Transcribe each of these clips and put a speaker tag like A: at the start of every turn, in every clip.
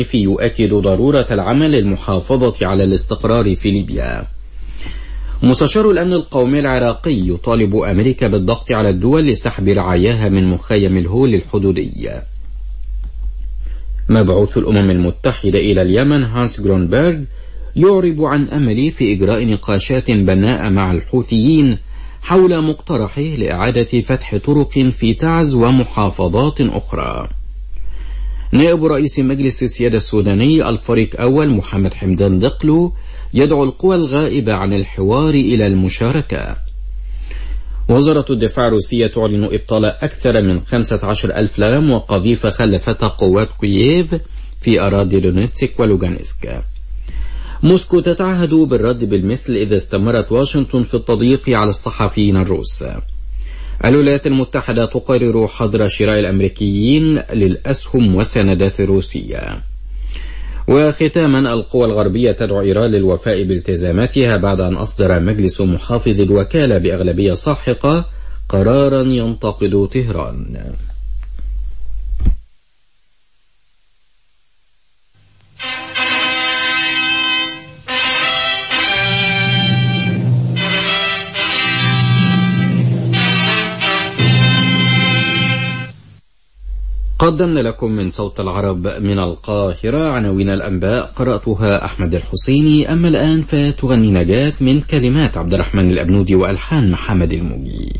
A: يؤكد ضرورة العمل للمحافظة على الاستقرار في ليبيا مستشار الأمن القومي العراقي يطالب أمريكا بالضغط على الدول لسحب رعاياها من مخيم الهول الحدودي مبعوث الأمم المتحدة إلى اليمن هانس جرونبرغ يعرب عن أمل في إجراء نقاشات بناء مع الحوثيين حول مقترحه لإعادة فتح طرق في تعز ومحافظات أخرى نائب رئيس مجلس السيادة السوداني الفريق أول محمد حمدان دقلو يدعو القوى الغائبة عن الحوار إلى المشاركة وزارة الدفاع الروسية تعلن إبطال أكثر من 15 ألف لام وقذيفة خلفتها قوات كييف في أراضي دونيتسك ولوغانسك موسكو تتعهد بالرد بالمثل إذا استمرت واشنطن في التضييق على الصحفيين الروس الولايات المتحدة تقرر حظر شراء الأمريكيين للأسهم والسندات الروسية وختاما القوى الغربية تدعو إيران للوفاء بالتزاماتها بعد أن أصدر مجلس محافظ الوكالة بأغلبية ساحقة قرارا ينتقد طهران قدمنا لكم من صوت العرب من القاهرة عناوين الأنباء قرأتها أحمد الحسيني أما الآن فتغني نجاة من كلمات عبد الرحمن الأبنودي وألحان محمد الموجي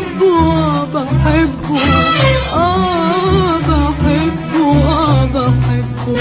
B: بحبه اه بحبه اه بحبه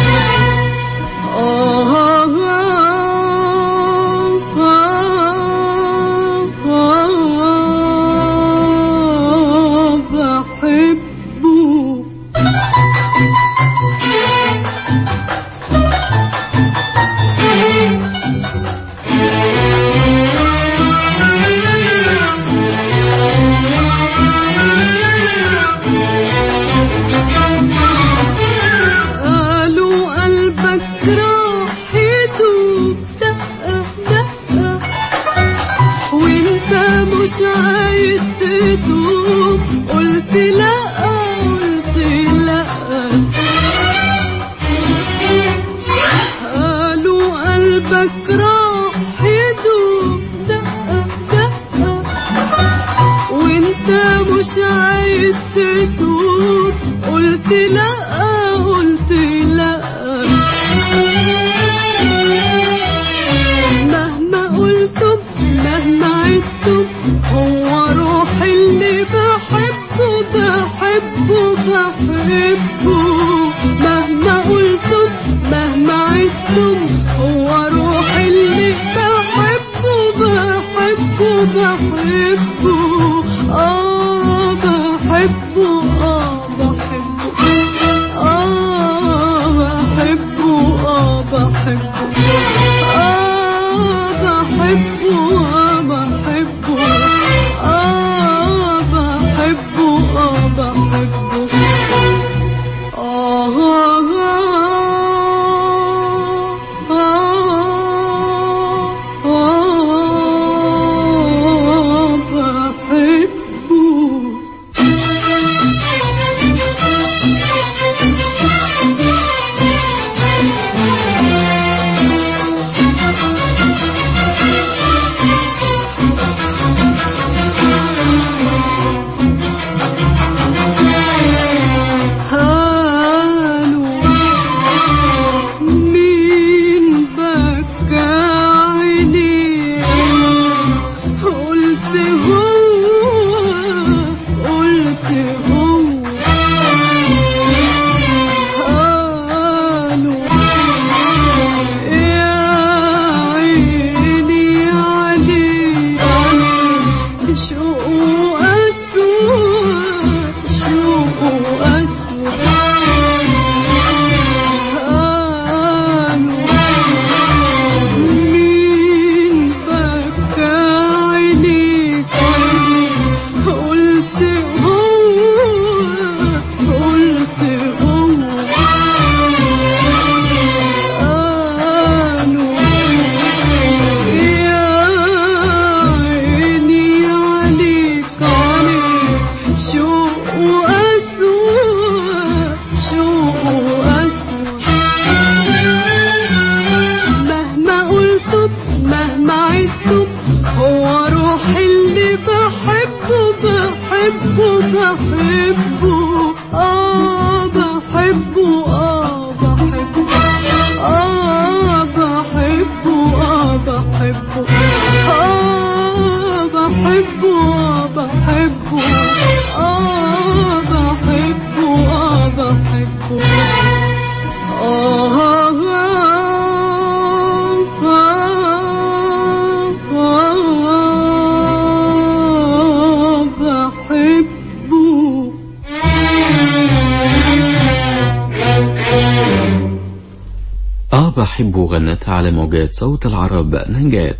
A: أحب غنتها على موجات صوت العرب نجاة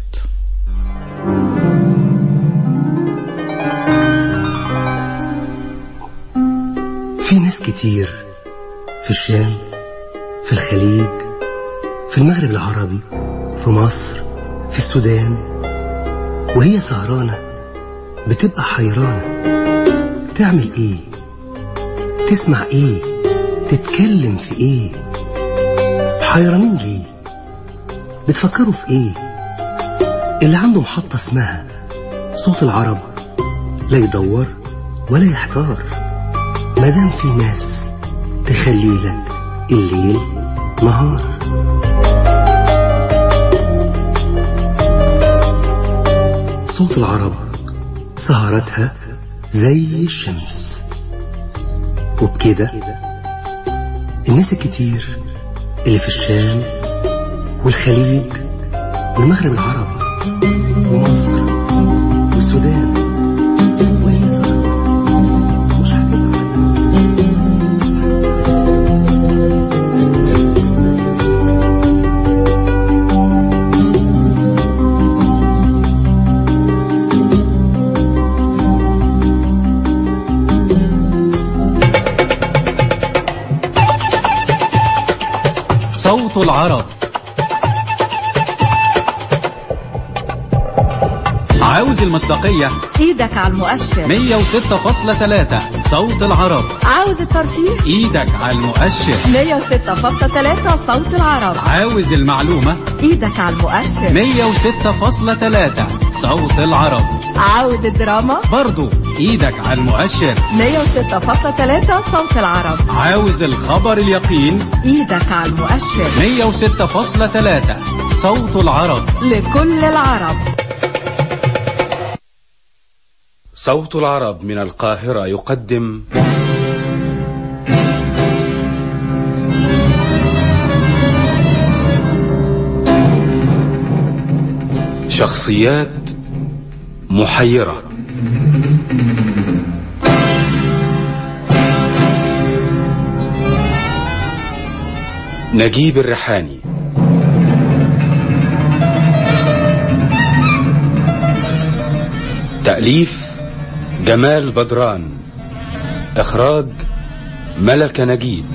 B: في ناس كتير في الشام في الخليج في المغرب العربي في مصر في السودان وهي سهرانة بتبقى حيرانة تعمل ايه تسمع ايه تتكلم في ايه حيرانين ليه بتفكروا في ايه اللي عنده محطة اسمها صوت العرب لا يدور ولا يحتار مادام في ناس تخلي لك الليل نهار صوت العرب سهرتها زي الشمس وبكده الناس الكتير اللي في الشام والخليج والمغرب العربي ومصر والسودان وهي زهرة مش هتبقى
C: صوت العرب عاوز المصداقية
D: ايدك على المؤشر
C: 106.3 صوت العرب
D: عاوز الترفيه
C: ايدك على المؤشر
D: 106.3 صوت العرب
C: عاوز المعلومة
D: ايدك على المؤشر
C: 106.3 صوت العرب
D: عاوز الدراما
C: برضو ايدك على المؤشر
D: 106.3 صوت العرب
C: عاوز الخبر اليقين
D: ايدك على المؤشر
C: 106.3 صوت العرب
D: لكل العرب
E: صوت العرب من القاهرة يقدم شخصيات محيرة نجيب الريحاني تأليف جمال بدران إخراج ملك نجيب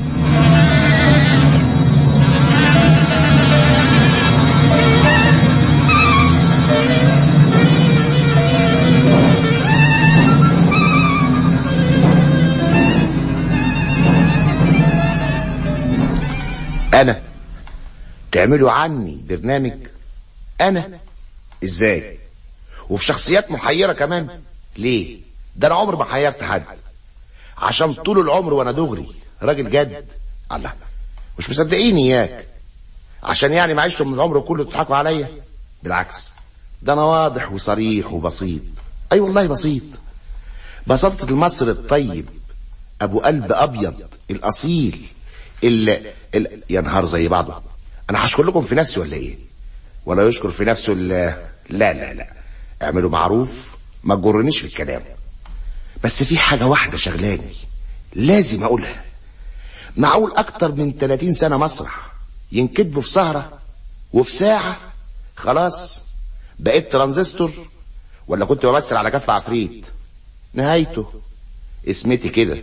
F: انا تعملوا عني برنامج انا ازاي وفي شخصيات محيرة كمان ليه ده انا عمري ما حيرت حد عشان طول العمر وانا دغري راجل جد الله مش مصدقيني اياك عشان يعني ما عشتم من العمر كله تضحكوا عليا بالعكس ده انا واضح وصريح وبسيط اي أيوة والله بسيط بساطة المصري الطيب ابو قلب ابيض الاصيل اللي, اللي ينهار زي بعضه انا هشكر لكم في نفسي ولا ايه ولا يشكر في نفسه لا لا لا اعملوا معروف ما تجرنيش في الكلام بس في حاجة واحدة شغلاني لازم اقولها معقول اكتر من 30 سنة مسرح ينكتبوا في سهرة وفي ساعة خلاص بقيت ترانزستور ولا كنت بمثل على كف عفريت نهايته اسمتي كده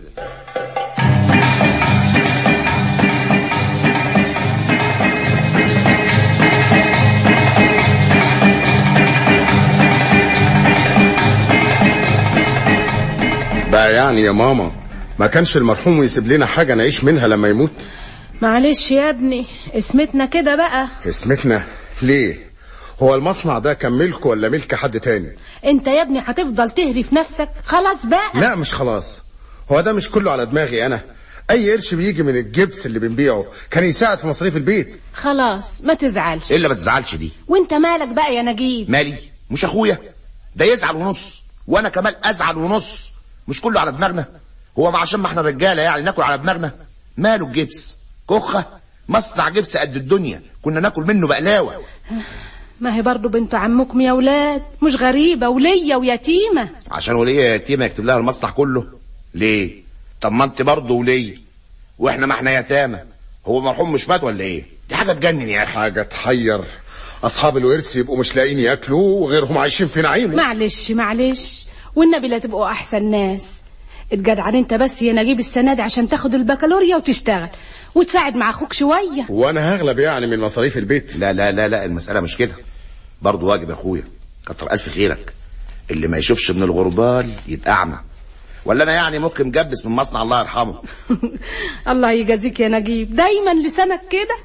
G: بقى يعني يا ماما ما كانش المرحوم يسيب لنا حاجة نعيش منها لما يموت
H: معلش يا ابني اسمتنا كده بقى
G: اسمتنا ليه هو المصنع ده كان ملكه ولا ملك حد تاني
H: انت يا ابني هتفضل تهري في نفسك خلاص بقى
G: لا مش خلاص هو ده مش كله على دماغي انا اي قرش بيجي من الجبس اللي بنبيعه كان يساعد في مصاريف البيت
H: خلاص ما تزعلش
F: ايه اللي ما تزعلش دي
H: وانت مالك بقى يا نجيب
F: مالي مش اخويا ده يزعل ونص وانا كمان ازعل ونص مش كله على دماغنا هو ما عشان ما احنا رجاله يعني ناكل على دماغنا ماله الجبس كخه مصنع جبس قد الدنيا كنا ناكل منه بقلاوه
H: ما هي برضو بنت عمكم يا ولاد مش غريبة ولية ويتيمة
F: عشان وليه يتيمه يكتب لها المصنع كله ليه طب ما انت برضه وليه واحنا ما احنا يتامى هو مرحوم مش مات ولا ايه دي حاجه تجنن يا اخي
G: حاجة تحير اصحاب الورث يبقوا مش لاقيين ياكلوا وغيرهم عايشين في نعيم
H: معلش معلش والنبي لا تبقوا احسن ناس اتجدعن انت بس يا نجيب السنة دي عشان تاخد البكالوريا وتشتغل وتساعد مع اخوك شوية
G: وانا هغلب يعني من مصاريف البيت
F: لا لا لا لا المساله مش كده برضه واجب يا اخويا كتر الف خيرك اللي ما يشوفش من الغربال يبقى اعمى ولا انا يعني ممكن مجبس من مصنع الله يرحمه
H: الله يجازيك يا نجيب دايما لسانك كده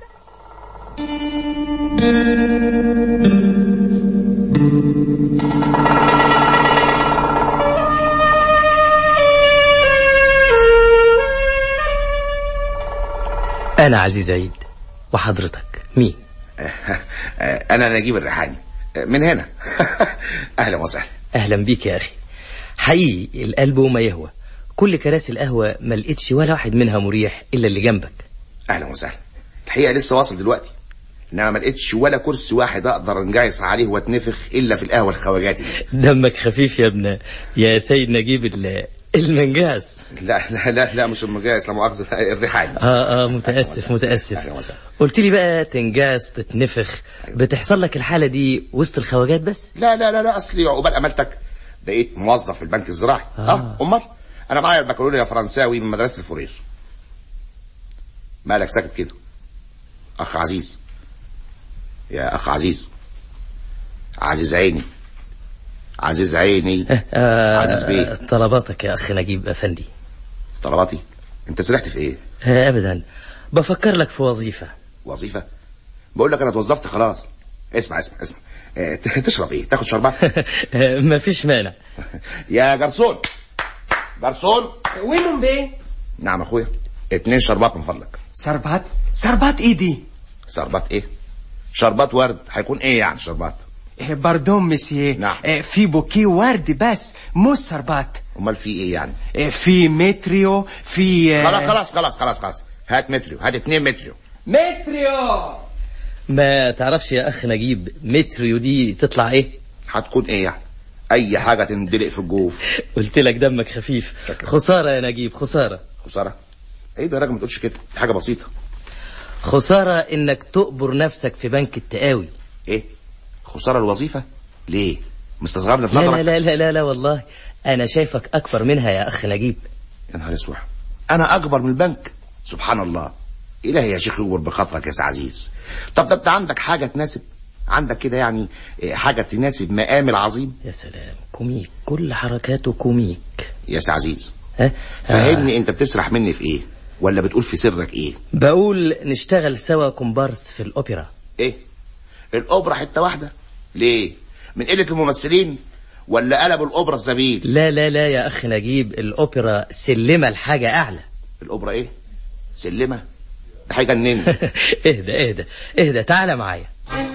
I: أنا عزيز عيد وحضرتك مين؟
F: انا نجيب الريحاني من هنا اهلا وسهلا
I: أهلا بيك يا أخي حقيقي القلب وما يهوى كل كراسي القهوة ما لقيتش ولا واحد منها مريح إلا اللي جنبك
F: اهلا وسهلا الحقيقه لسه واصل دلوقتي انما ما لقيتش ولا كرسي واحد اقدر انجعص عليه واتنفخ الا في القهوه الخواجاتي دي
I: دمك خفيف يا ابن يا سيد نجيب ال- المنجاز
F: لا لا لا لا مش المجاز لا مؤاخذه الريحاني
I: اه اه متاسف
F: أهلا
I: متاسف
F: وسهلا.
I: قلت لي بقى تنجاز تتنفخ بتحصل لك الحاله دي وسط الخواجات بس
F: لا لا لا لا اصلي عقبال امالتك بقيت موظف في البنك الزراعي اه, آه امال انا معايا البكالوريا فرنساوي من مدرسه الفورير مالك ساكت كده اخ عزيز يا اخ عزيز عزيز عيني عزيز عيني
I: آه
F: عزيز بيه
I: طلباتك يا اخ نجيب افندي
F: طلباتي انت سرحت في ايه
I: آه ابدا بفكر لك في وظيفه
F: وظيفه بقول لك انا اتوظفت خلاص اسمع اسمع اسمع اه، ت- تشرب ايه تاخد شربات
I: مفيش مانع
F: يا جرسون جرسون
J: وينهم بيه؟
F: نعم اخويا اتنين شربات من فضلك
J: سربات سربات ايه دي؟
F: شربات ايه شربات ورد هيكون ايه يعني شربات
J: إيه باردون مسيو
F: نعم.
J: إيه في بوكي ورد بس مش سربات
F: امال في ايه يعني
J: إيه في متريو في آه،
F: خلاص خلاص خلاص خلاص خلاص هات متريو هات اتنين متريو
J: متريو
I: ما تعرفش يا اخ نجيب متريو دي تطلع ايه
F: هتكون ايه يعني اي حاجه تندلق في الجوف
I: قلت لك دمك خفيف
F: شكرا.
I: خساره يا نجيب خساره
F: خساره ايه ده يا راجل ما تقولش كده دي حاجه بسيطه
I: خساره انك تقبر نفسك في بنك التقاوي
F: ايه خساره الوظيفه ليه مستصغرني في
I: لا
F: نظرك
I: لا لا لا لا, لا والله انا شايفك اكبر منها يا اخ نجيب
F: يا نهار اسود انا اكبر من البنك سبحان الله الهي يا شيخ يكبر بخاطرك يا سي عزيز طب ده انت عندك حاجه تناسب عندك كده يعني إيه، حاجه تناسب مقام العظيم
I: يا سلام كوميك كل حركاته كوميك
F: يا سي عزيز
I: ها
F: فهمني انت بتسرح مني في ايه ولا بتقول في سرك ايه
I: بقول نشتغل سوا كومبارس في الاوبرا
F: ايه الاوبرا حته واحده ليه من قله الممثلين ولا قلبوا الاوبرا الزبيل
I: لا لا لا يا اخ نجيب الاوبرا سلمه لحاجه اعلى
F: الاوبرا ايه سلمه ده هيجنني
I: اهدى اهدى اهدى تعالى معايا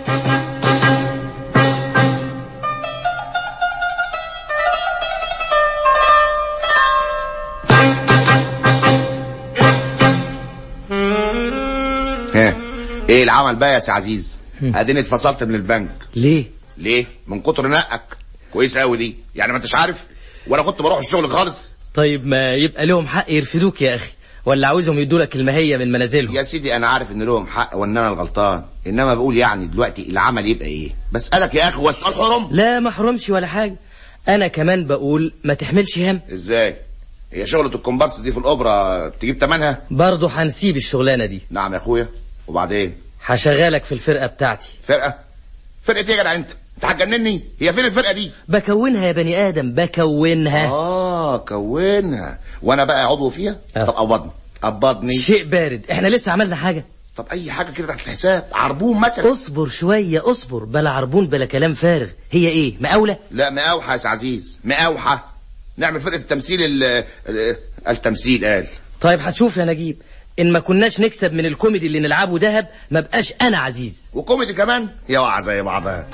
F: ها ايه العمل بقى يا سي عزيز اديني اتفصلت من البنك
I: ليه
F: ليه من كتر نقك كويس قوي دي يعني ما انتش عارف ولا كنت بروح الشغل خالص
I: طيب ما يبقى لهم حق يرفدوك يا اخي ولا عاوزهم يدوا لك المهيه من منازلهم
F: يا سيدي انا عارف ان لهم حق وان انا الغلطان انما بقول يعني دلوقتي العمل يبقى ايه بسالك يا اخي هو السؤال حرم
I: لا ما حرمش ولا حاجه انا كمان بقول ما تحملش هم
F: ازاي هي شغلة الكومبارس دي في الاوبرا تجيب تمنها
I: برضه هنسيب الشغلانه دي
F: نعم يا اخويا وبعدين
I: هشغلك في الفرقه بتاعتي
F: فرقه فرقه ايه يا جدع انت انت هتجنني هي فين الفرقه دي
I: بكونها يا بني ادم بكونها
F: اه كونها وانا بقى عضو فيها
I: آه.
F: طب قبضني قبضني
I: شيء بارد احنا لسه عملنا حاجه
F: طب اي حاجه كده تحت الحساب عربون مثلا
I: اصبر شويه اصبر بلا عربون بلا كلام فارغ هي ايه مقاوله
F: لا مقاوحه يا سي عزيز مقاوحه نعمل فرقه التمثيل ال- ال- التمثيل قال
I: طيب هتشوف يا نجيب ان ما كناش نكسب من الكوميدي اللي نلعبه دهب ما بقاش انا عزيز
F: وكوميدي كمان يا وقع زي بعضها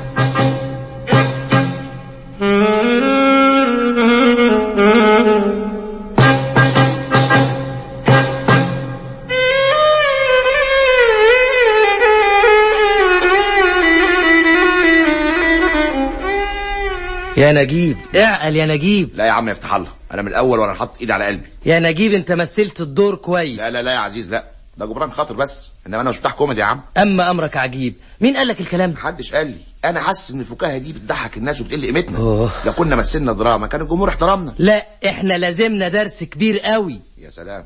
I: يا نجيب اعقل يا نجيب
F: لا يا عم يفتح الله انا من الاول وانا حاطط ايدي على قلبي
I: يا نجيب انت مثلت الدور كويس
F: لا لا لا يا عزيز لا ده جبران خاطر بس انما انا مش بتاع كوميدي يا عم
I: اما امرك عجيب مين قال لك الكلام ده
F: محدش قال لي انا حاسس ان الفكاهه دي بتضحك الناس وبتقل قيمتنا
I: أوه.
F: لو كنا مثلنا دراما كان الجمهور احترمنا
I: لا احنا لازمنا درس كبير قوي
F: يا سلام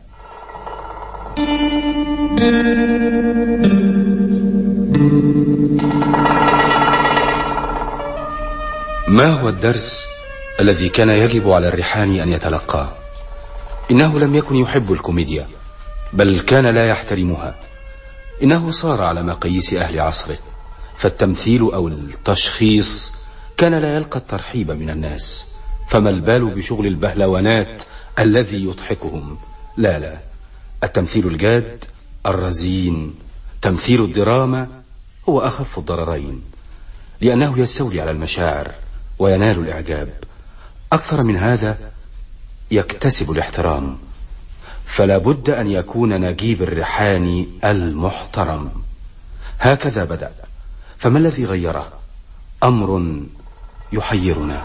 E: ما هو الدرس الذي كان يجب على الريحاني أن يتلقاه إنه لم يكن يحب الكوميديا بل كان لا يحترمها إنه صار على مقاييس أهل عصره فالتمثيل أو التشخيص كان لا يلقى الترحيب من الناس فما البال بشغل البهلوانات الذي يضحكهم لا لا التمثيل الجاد الرزين تمثيل الدراما هو أخف الضررين لأنه يستولي على المشاعر وينال الإعجاب أكثر من هذا يكتسب الاحترام فلا بد أن يكون نجيب الريحاني المحترم هكذا بدأ فما الذي غيره أمر يحيرنا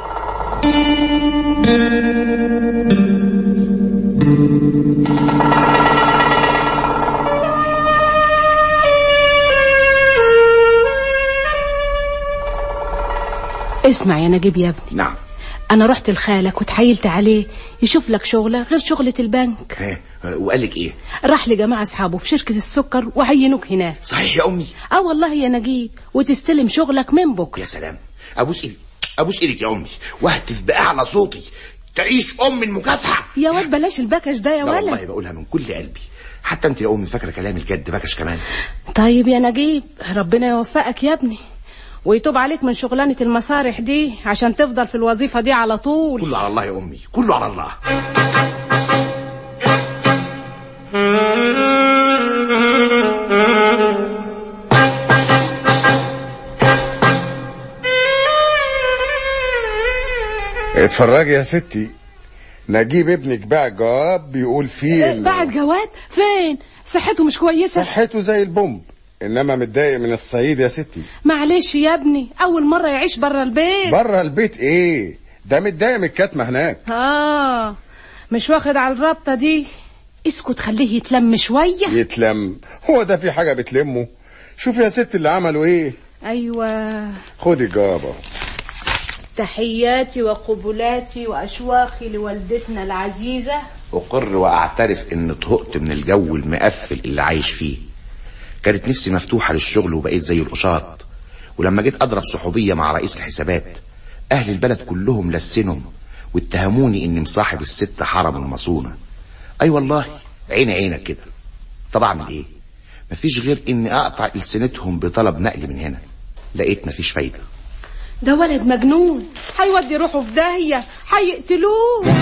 H: اسمع يا نجيب يا ابني
F: نعم
H: انا رحت لخالك وتحايلت عليه يشوف لك شغله غير شغله البنك
F: ها وقال لك ايه
H: راح لجماعه اصحابه في شركه السكر وعينوك هناك
F: صحيح يا امي
H: اه والله يا نجيب وتستلم شغلك من بكره
F: يا سلام ابوس ايدك ابوس ايدك يا امي واهتف باعلى صوتي تعيش ام المكافحه
H: يا واد بلاش البكش ده يا
F: لا والله
H: ولد
F: بقولها من كل قلبي حتى انت يا امي فاكره كلامي الجد بكش كمان
H: طيب يا نجيب ربنا يوفقك يا ابني ويتوب عليك من شغلانه المصارح دي عشان تفضل في الوظيفه دي على طول
F: كله على الله يا امي كله على الله
G: اتفرجي يا ستي نجيب ابنك باع جواب بيقول فيه إن
H: بعد جواد فين صحته مش كويسه
G: صحته زي البومب انما متضايق من الصعيد يا ستي
H: معلش يا ابني اول مره يعيش بره البيت
G: بره البيت ايه ده متضايق من الكتمه هناك
H: اه مش واخد على الرابطه دي اسكت خليه يتلم شويه
G: يتلم هو ده في حاجه بتلمه شوف يا ست اللي عملوا ايه
H: ايوه
G: خدي الجواب اهو
H: تحياتي وقبلاتي واشواقي لوالدتنا العزيزه
F: اقر واعترف ان طهقت من الجو المقفل اللي عايش فيه كانت نفسي مفتوحه للشغل وبقيت زي القشاط ولما جيت اضرب صحوبيه مع رئيس الحسابات اهل البلد كلهم لسنهم واتهموني اني مصاحب الست حرم المصونه اي والله عيني عينك كده طب اعمل ايه مفيش غير اني اقطع السنتهم بطلب نقل من هنا لقيت مفيش فايده
H: ده ولد مجنون هيودي روحه في داهيه هيقتلوه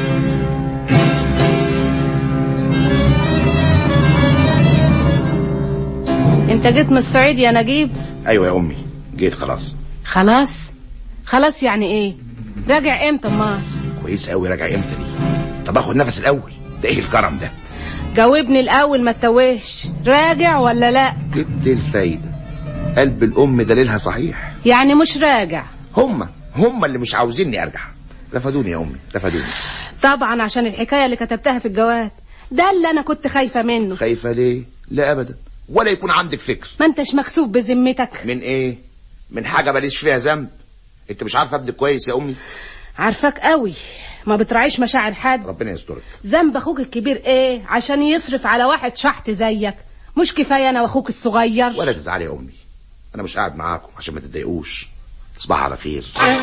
H: انت جيت من الصعيد يا نجيب
F: ايوه يا امي جيت خلاص
H: خلاص خلاص يعني ايه راجع امتى ما
F: كويس قوي راجع امتى دي طب اخد نفس الاول ده ايه الكرم ده
H: جاوبني الاول ما تتوهش راجع ولا لا
F: جبت الفايده قلب الام دليلها صحيح
H: يعني مش راجع
F: هم هم اللي مش عاوزيني ارجع رفضوني يا امي رفضوني
H: طبعا عشان الحكايه اللي كتبتها في الجواب ده اللي انا كنت خايفه منه
F: خايفه ليه لا ابدا ولا يكون عندك فكر
H: ما انتش مكسوف بذمتك
F: من ايه من حاجه ماليش فيها ذنب انت مش عارفه ابنك كويس يا امي
H: عارفاك قوي ما بتراعيش مشاعر حد
F: ربنا يسترك
H: ذنب اخوك الكبير ايه عشان يصرف على واحد شحت زيك مش كفايه انا واخوك الصغير
F: ولا تزعلي يا امي انا مش قاعد معاكم عشان ما تتضايقوش تصبح على خير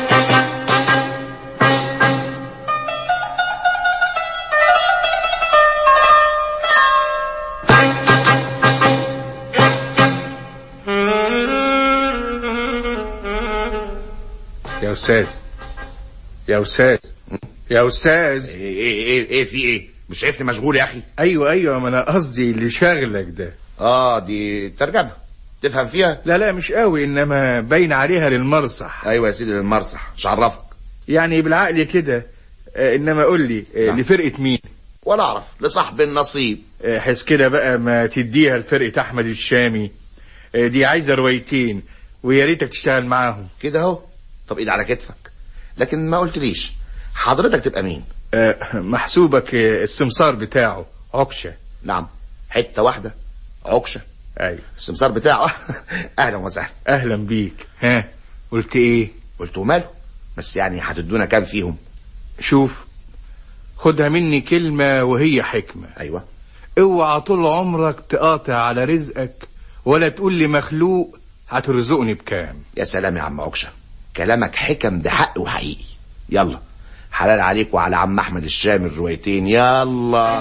K: يا استاذ يا استاذ يا استاذ
F: ايه ايه ايه, إيه في ايه مش شايفني مشغول يا اخي
K: ايوه ايوه ما انا قصدي اللي شاغلك ده
F: اه دي ترجمه تفهم فيها
K: لا لا مش قوي انما باين عليها للمرصح
F: ايوه يا سيدي للمرصح مش عرفك
K: يعني بالعقل كده آه، انما قول لي آه،
F: نعم.
K: لفرقه مين
F: ولا اعرف لصاحب النصيب
K: آه، حس كده بقى ما تديها لفرقه احمد الشامي آه، دي عايزه روايتين ويا ريتك تشتغل معاهم
F: كده اهو طب ايد على كتفك لكن ما قلتليش حضرتك تبقى مين
K: آه، محسوبك آه، السمسار بتاعه عكشه
F: نعم حته واحده عكشه
K: ايوه
F: السمسار بتاعه اهلا وسهلا
K: اهلا بيك ها قلت ايه
F: قلت ماله بس يعني هتدونا كام فيهم
K: شوف خدها مني كلمة وهي حكمة
F: ايوه
K: اوعى طول عمرك تقاطع على رزقك ولا تقول لي مخلوق هترزقني بكام
F: يا سلام يا عم عكشه كلامك حكم بحق وحقيقي يلا حلال عليك وعلى عم احمد الشامي الروايتين يلا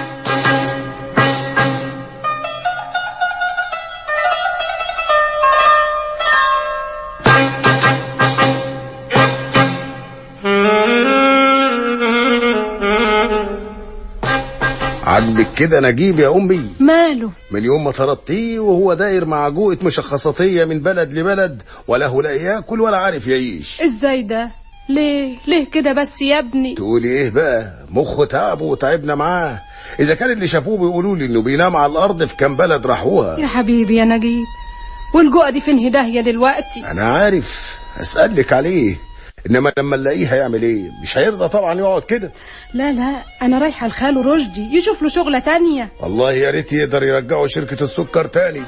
G: عاجبك كده نجيب يا امي
H: ماله
G: من يوم ما طردتيه وهو داير مع جوقة مشخصاتية من بلد لبلد وله لا ياكل ولا عارف يعيش
H: ازاي ده ليه ليه كده بس يا ابني
G: تقولي ايه بقى مخه تعب وتعبنا معاه اذا كان اللي شافوه بيقولوا لي انه بينام على الارض في كام بلد راحوها
H: يا حبيبي يا نجيب والجوع دي فين هداية دلوقتي
G: انا عارف اسالك عليه انما لما نلاقيه هيعمل ايه مش هيرضى طبعا يقعد كده
H: لا لا انا رايحة لخاله رشدي يشوف له شغلة تانية
G: والله يا ريت يقدر يرجعوا شركه السكر تاني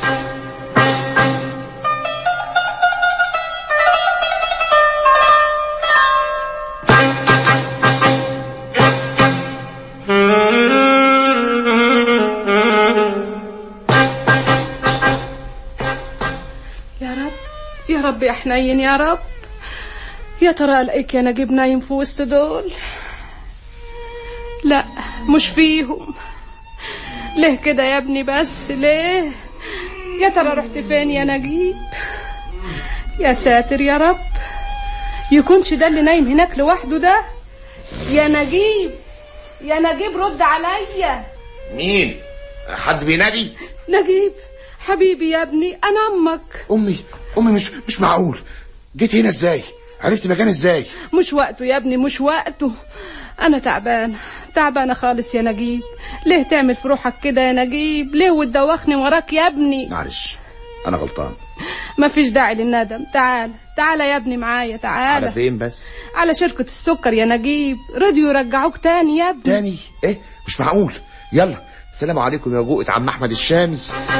H: يا رب يا رب يا حنين يا رب يا ترى الاقيك يا نجيب نايم في وسط دول لا مش فيهم ليه كده يا ابني بس ليه يا ترى رحت فين يا نجيب يا ساتر يا رب يكونش ده اللي نايم هناك لوحده ده يا نجيب يا نجيب رد عليا
F: مين حد بينادي
H: نجيب حبيبي يا ابني انا امك
F: امي امي مش مش معقول جيت هنا ازاي عرفت مكان ازاي
H: مش وقته يا ابني مش وقته انا تعبان تعبانه خالص يا نجيب ليه تعمل في روحك كده يا نجيب ليه وتدوخني وراك يا ابني
F: معلش انا غلطان
H: ما فيش داعي للندم تعال تعال يا ابني معايا تعال
F: على فين بس
H: على شركة السكر يا نجيب رضيوا يرجعوك تاني يا ابني
F: تاني ايه مش معقول يلا السلام عليكم يا جوقة عم احمد الشامي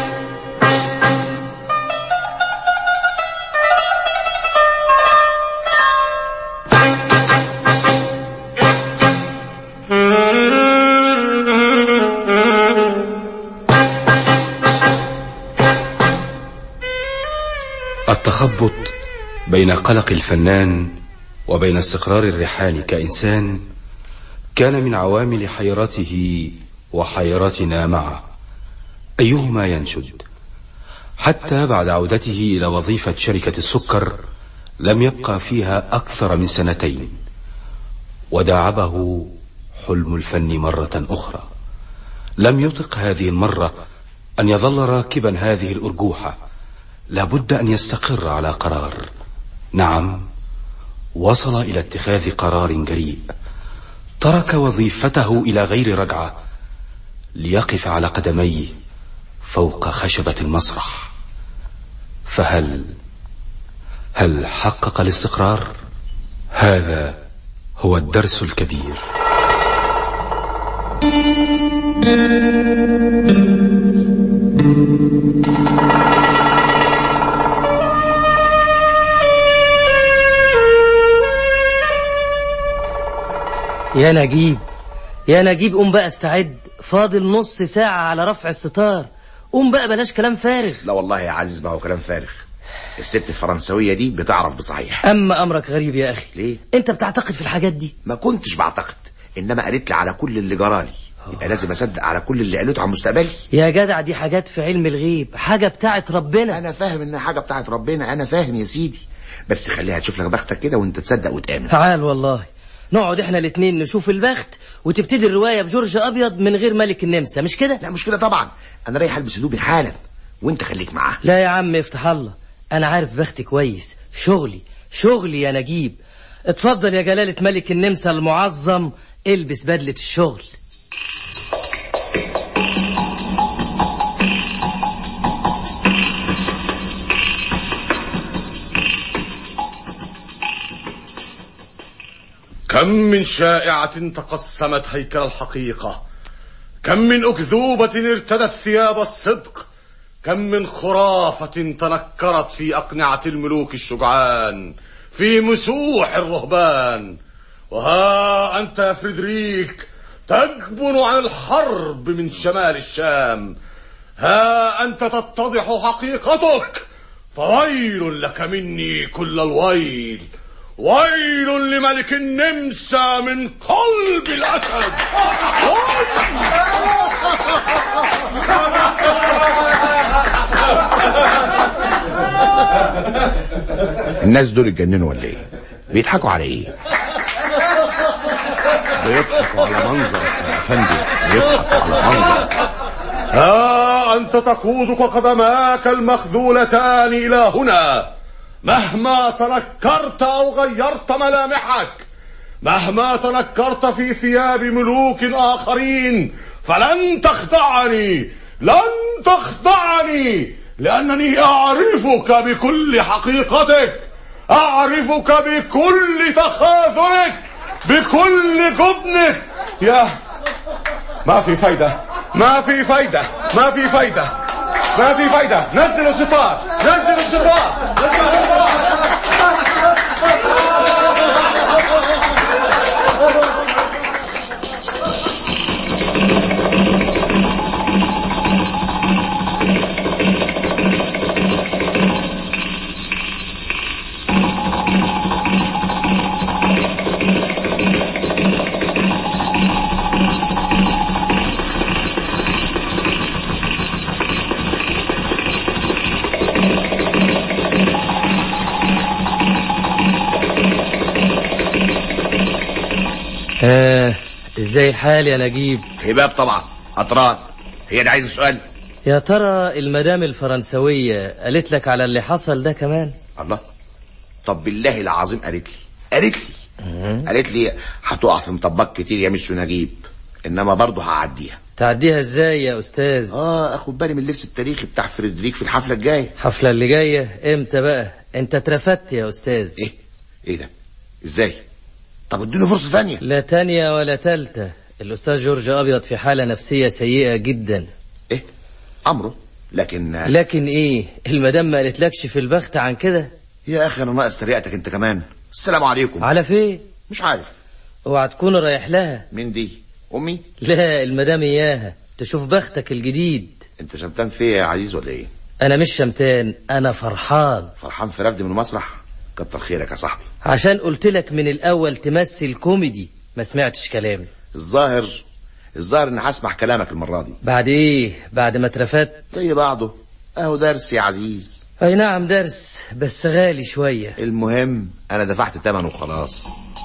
E: التخبط بين قلق الفنان وبين استقرار الريحان كإنسان كان من عوامل حيرته وحيرتنا معه أيهما ينشد حتى بعد عودته إلى وظيفة شركة السكر لم يبقى فيها أكثر من سنتين وداعبه حلم الفن مرة أخرى لم يطق هذه المرة أن يظل راكبا هذه الأرجوحة لابد أن يستقر على قرار نعم وصل إلى اتخاذ قرار جريء ترك وظيفته إلى غير رجعة ليقف على قدميه فوق خشبة المسرح فهل هل حقق الاستقرار هذا هو الدرس الكبير
I: يا نجيب يا نجيب قوم بقى استعد فاضل نص ساعة على رفع الستار قوم بقى بلاش كلام فارغ
F: لا والله يا عزيز ما هو كلام فارغ الست الفرنسوية دي بتعرف بصحيح
I: أما أمرك غريب يا أخي
F: ليه؟
I: أنت بتعتقد في الحاجات دي
F: ما كنتش بعتقد انما قالت لي على كل اللي جرالي يبقى لازم اصدق على كل اللي قالته عن مستقبلي
I: يا جدع دي حاجات في علم الغيب حاجة بتاعت ربنا
F: انا فاهم انها حاجه بتاعت ربنا انا فاهم يا سيدي بس خليها تشوف لك بختك كده وانت تصدق وتامن
I: تعال والله نقعد احنا الاتنين نشوف البخت وتبتدي الرواية بجورج أبيض من غير ملك النمسا مش كده؟
F: لا مش كده طبعا انا رايح البس هدومي حالا وانت خليك معاه
I: لا يا عم افتح الله أنا عارف بختي كويس شغلي شغلي يا نجيب اتفضل يا جلالة ملك النمسا المعظم البس بدلة الشغل
G: كم من شائعة تقسمت هيكل الحقيقة كم من أكذوبة ارتدت ثياب الصدق كم من خرافة تنكرت في أقنعة الملوك الشجعان في مسوح الرهبان وها أنت يا فريدريك تجبن عن الحرب من شمال الشام ها أنت تتضح حقيقتك فويل لك مني كل الويل ويل لملك النمسا من قلب الأسد
F: الناس دول اتجننوا ولا ايه بيضحكوا على ايه بيضحكوا على منظر يا فندم بيضحكوا على منظر
G: ها أنت تقودك قدماك المخذولتان إلى هنا مهما تنكرت أو غيرت ملامحك
L: مهما تنكرت في ثياب ملوك آخرين فلن تخدعني لن تخدعني لأنني أعرفك بكل حقيقتك أعرفك بكل تخاذلك بكل جبنك يا ما في فايدة ما في فايدة ما في فايدة ما في فايدة نزل الستار نزل الستار نزل الستار
I: آه ازاي الحال يا نجيب
F: هباب طبعا أطران هي دي عايز سؤال
I: يا ترى المدام الفرنسوية قالت لك على اللي حصل ده كمان
F: الله طب بالله العظيم قالت لي قالت لي قالت لي هتقع في مطبات كتير يا مش نجيب انما برضه هعديها
I: تعديها ازاي يا استاذ
F: اه اخد بالي من اللبس التاريخي بتاع فريدريك في الحفله الجايه
I: الحفلة اللي جاية امتى بقى انت اترفدت يا استاذ
F: ايه ايه ده ازاي طب اديني فرصه ثانيه
I: لا تانية ولا تالتة الاستاذ جورج ابيض في حالة نفسية سيئة جدا
F: ايه امره لكن
I: لكن ايه المدام ما قالتلكش في البخت عن كده
F: يا اخي انا ناقص تريقتك انت كمان السلام عليكم
I: على فين
F: مش عارف
I: اوعى تكون رايح لها
F: مين دي امي
I: لا المدام اياها تشوف بختك الجديد
F: انت شمتان فيا يا عزيز ولا ايه
I: انا مش شمتان انا فرحان
F: فرحان في رفد من المسرح كتر خيرك يا صاحبي
I: عشان قلت لك من الاول تمثل كوميدي ما سمعتش كلامي
F: الظاهر الظاهر اني هسمع كلامك المره دي
I: بعد ايه بعد ما اترفدت
F: زي بعضه اهو درس يا عزيز
I: اي نعم درس بس غالي شوية
F: المهم انا دفعت ثمنه وخلاص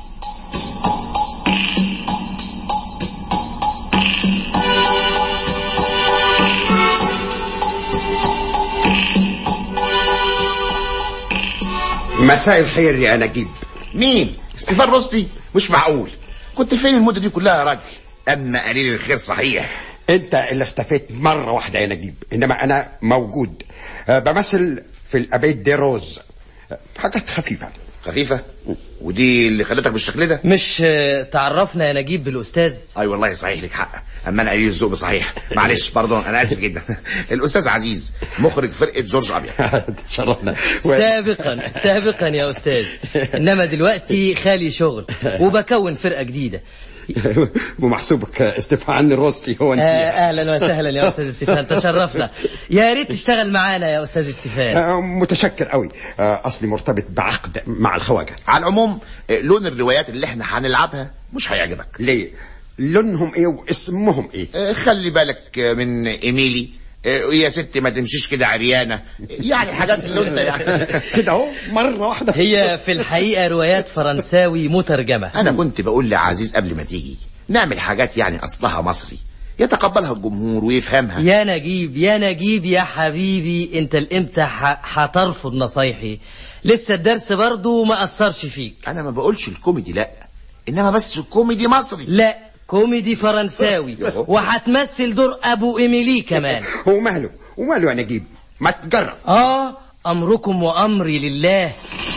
M: مساء الخير يا نجيب
F: مين استيفان رستي مش معقول كنت فين المده دي كلها يا راجل اما قليل الخير صحيح
M: انت اللي اختفيت مرة واحدة يا نجيب انما انا موجود أه، بمثل في الابيت دي روز أه، حاجات خفيفة
F: خفيفه ودي اللي خلتك بالشكل ده
I: مش آه، تعرفنا يا نجيب بالاستاذ
F: اي والله صحيح لك حق اما انا قليل الذوق صحيح معلش باردون انا اسف جدا الاستاذ عزيز مخرج فرقه جورج ابيض
M: تشرفنا
I: سابقا سابقا يا استاذ انما دلوقتي خالي شغل وبكون فرقة جديدة
M: ومحسوبك استفهان روستي هو
I: آه
M: انت
I: اهلا وسهلا يا استاذ استيفان تشرفنا يا ريت تشتغل معانا يا استاذ استيفان
M: أه، متشكر قوي أه، اصلي مرتبط بعقد مع الخواجة
F: على العموم آه، لون الروايات اللي احنا هنلعبها مش هيعجبك
M: ليه لونهم ايه واسمهم ايه
F: آه، خلي بالك آه، من ايميلي آه، يا ست ما تمشيش كده عريانه يعني حاجات اللي انت يعني
M: كده اهو مرة واحدة
I: هي في الحقيقة روايات فرنساوي مترجمة
F: انا كنت بقول لعزيز قبل ما تيجي نعمل حاجات يعني اصلها مصري يتقبلها الجمهور ويفهمها
I: يا نجيب يا نجيب يا حبيبي انت الامتى ح- هترفض نصايحي لسه الدرس برضو ما اثرش فيك
F: انا ما بقولش الكوميدي لا انما بس الكوميدي مصري
I: لا كوميدي فرنساوي وهتمثل دور ابو ايميلي كمان
M: وماله وماله يا نجيب ما تجرب
I: اه امركم وامري لله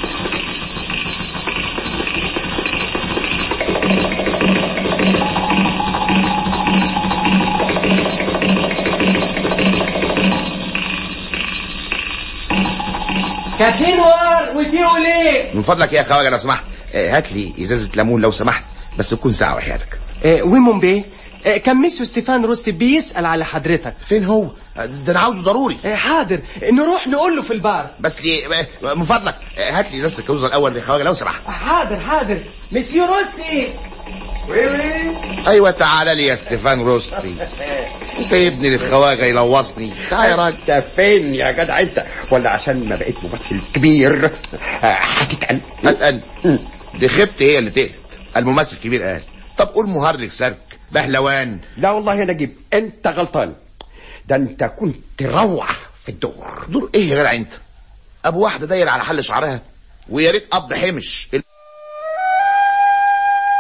J: كافيه نوار وتيرو ليه
F: من فضلك يا خواجه لو سمحت آه، هات لي ازازه ليمون لو سمحت بس تكون ساعه وحياتك
J: آه، ويمون بيه آه، كان ميسيو ستيفان روستي بيسأل على حضرتك
F: فين هو آه، ده انا عاوزه ضروري
J: آه، حاضر نروح نقول له في البار
F: بس ليه آه، من فضلك آه، هات لي ازازه الكوزه الاول يا خواجه لو سمحت
J: حاضر حاضر مسيو روستي
F: ايوه تعالى لي يا ستيفان روستي سايبني للخواجه يلوصني تعال يا راجل
M: انت فين يا جدع انت ولا عشان ما بقيت ممثل كبير آه، هتتقل
F: هتقل دي خبت هي اللي تقلت الممثل الكبير قال طب قول مهرج سرك بهلوان
M: لا والله يا نجيب انت غلطان ده انت كنت روعة في الدور
F: دور ايه يا جدع انت ابو واحده داير على حل شعرها ويا ريت اب حمش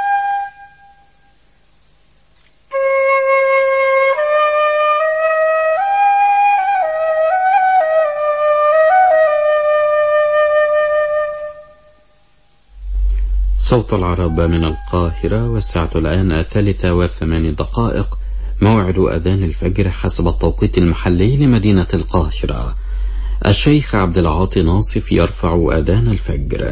A: صوت العرب من القاهرة والساعة الآن الثالثة وثمان دقائق موعد أذان الفجر حسب التوقيت المحلي لمدينة القاهرة الشيخ عبد العاطي ناصف يرفع أذان الفجر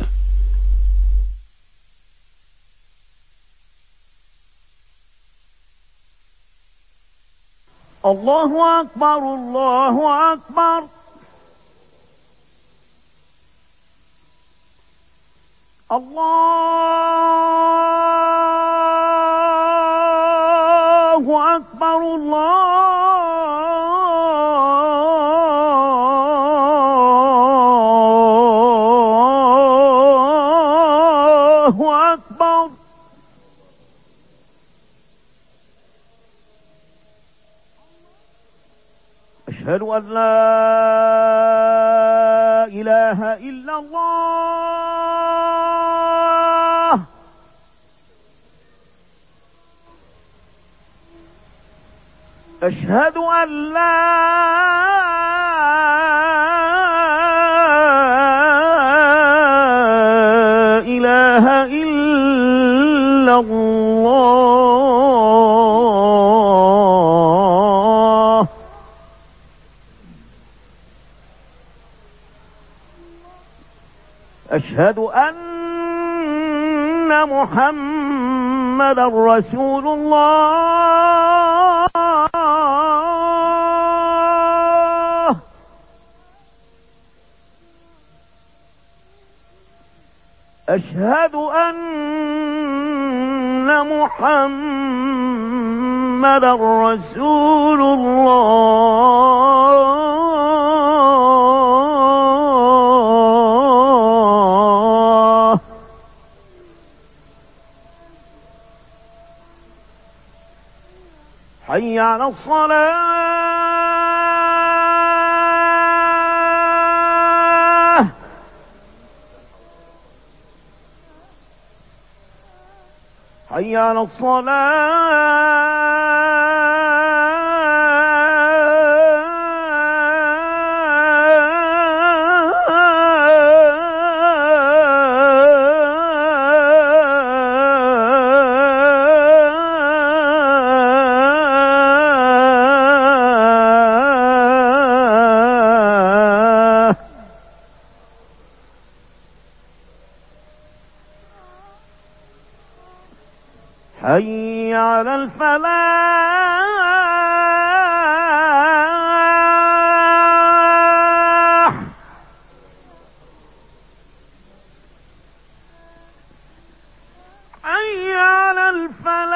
N: الله أكبر الله أكبر الله أكبر الله أكبر أشهد أن لا إله إلا الله أشهد أن لا إله إلا الله أشهد أن محمد رسول الله أشهد أن محمد رسول الله حي على الصلاة حي على الصلاة حي على الفلاح حي على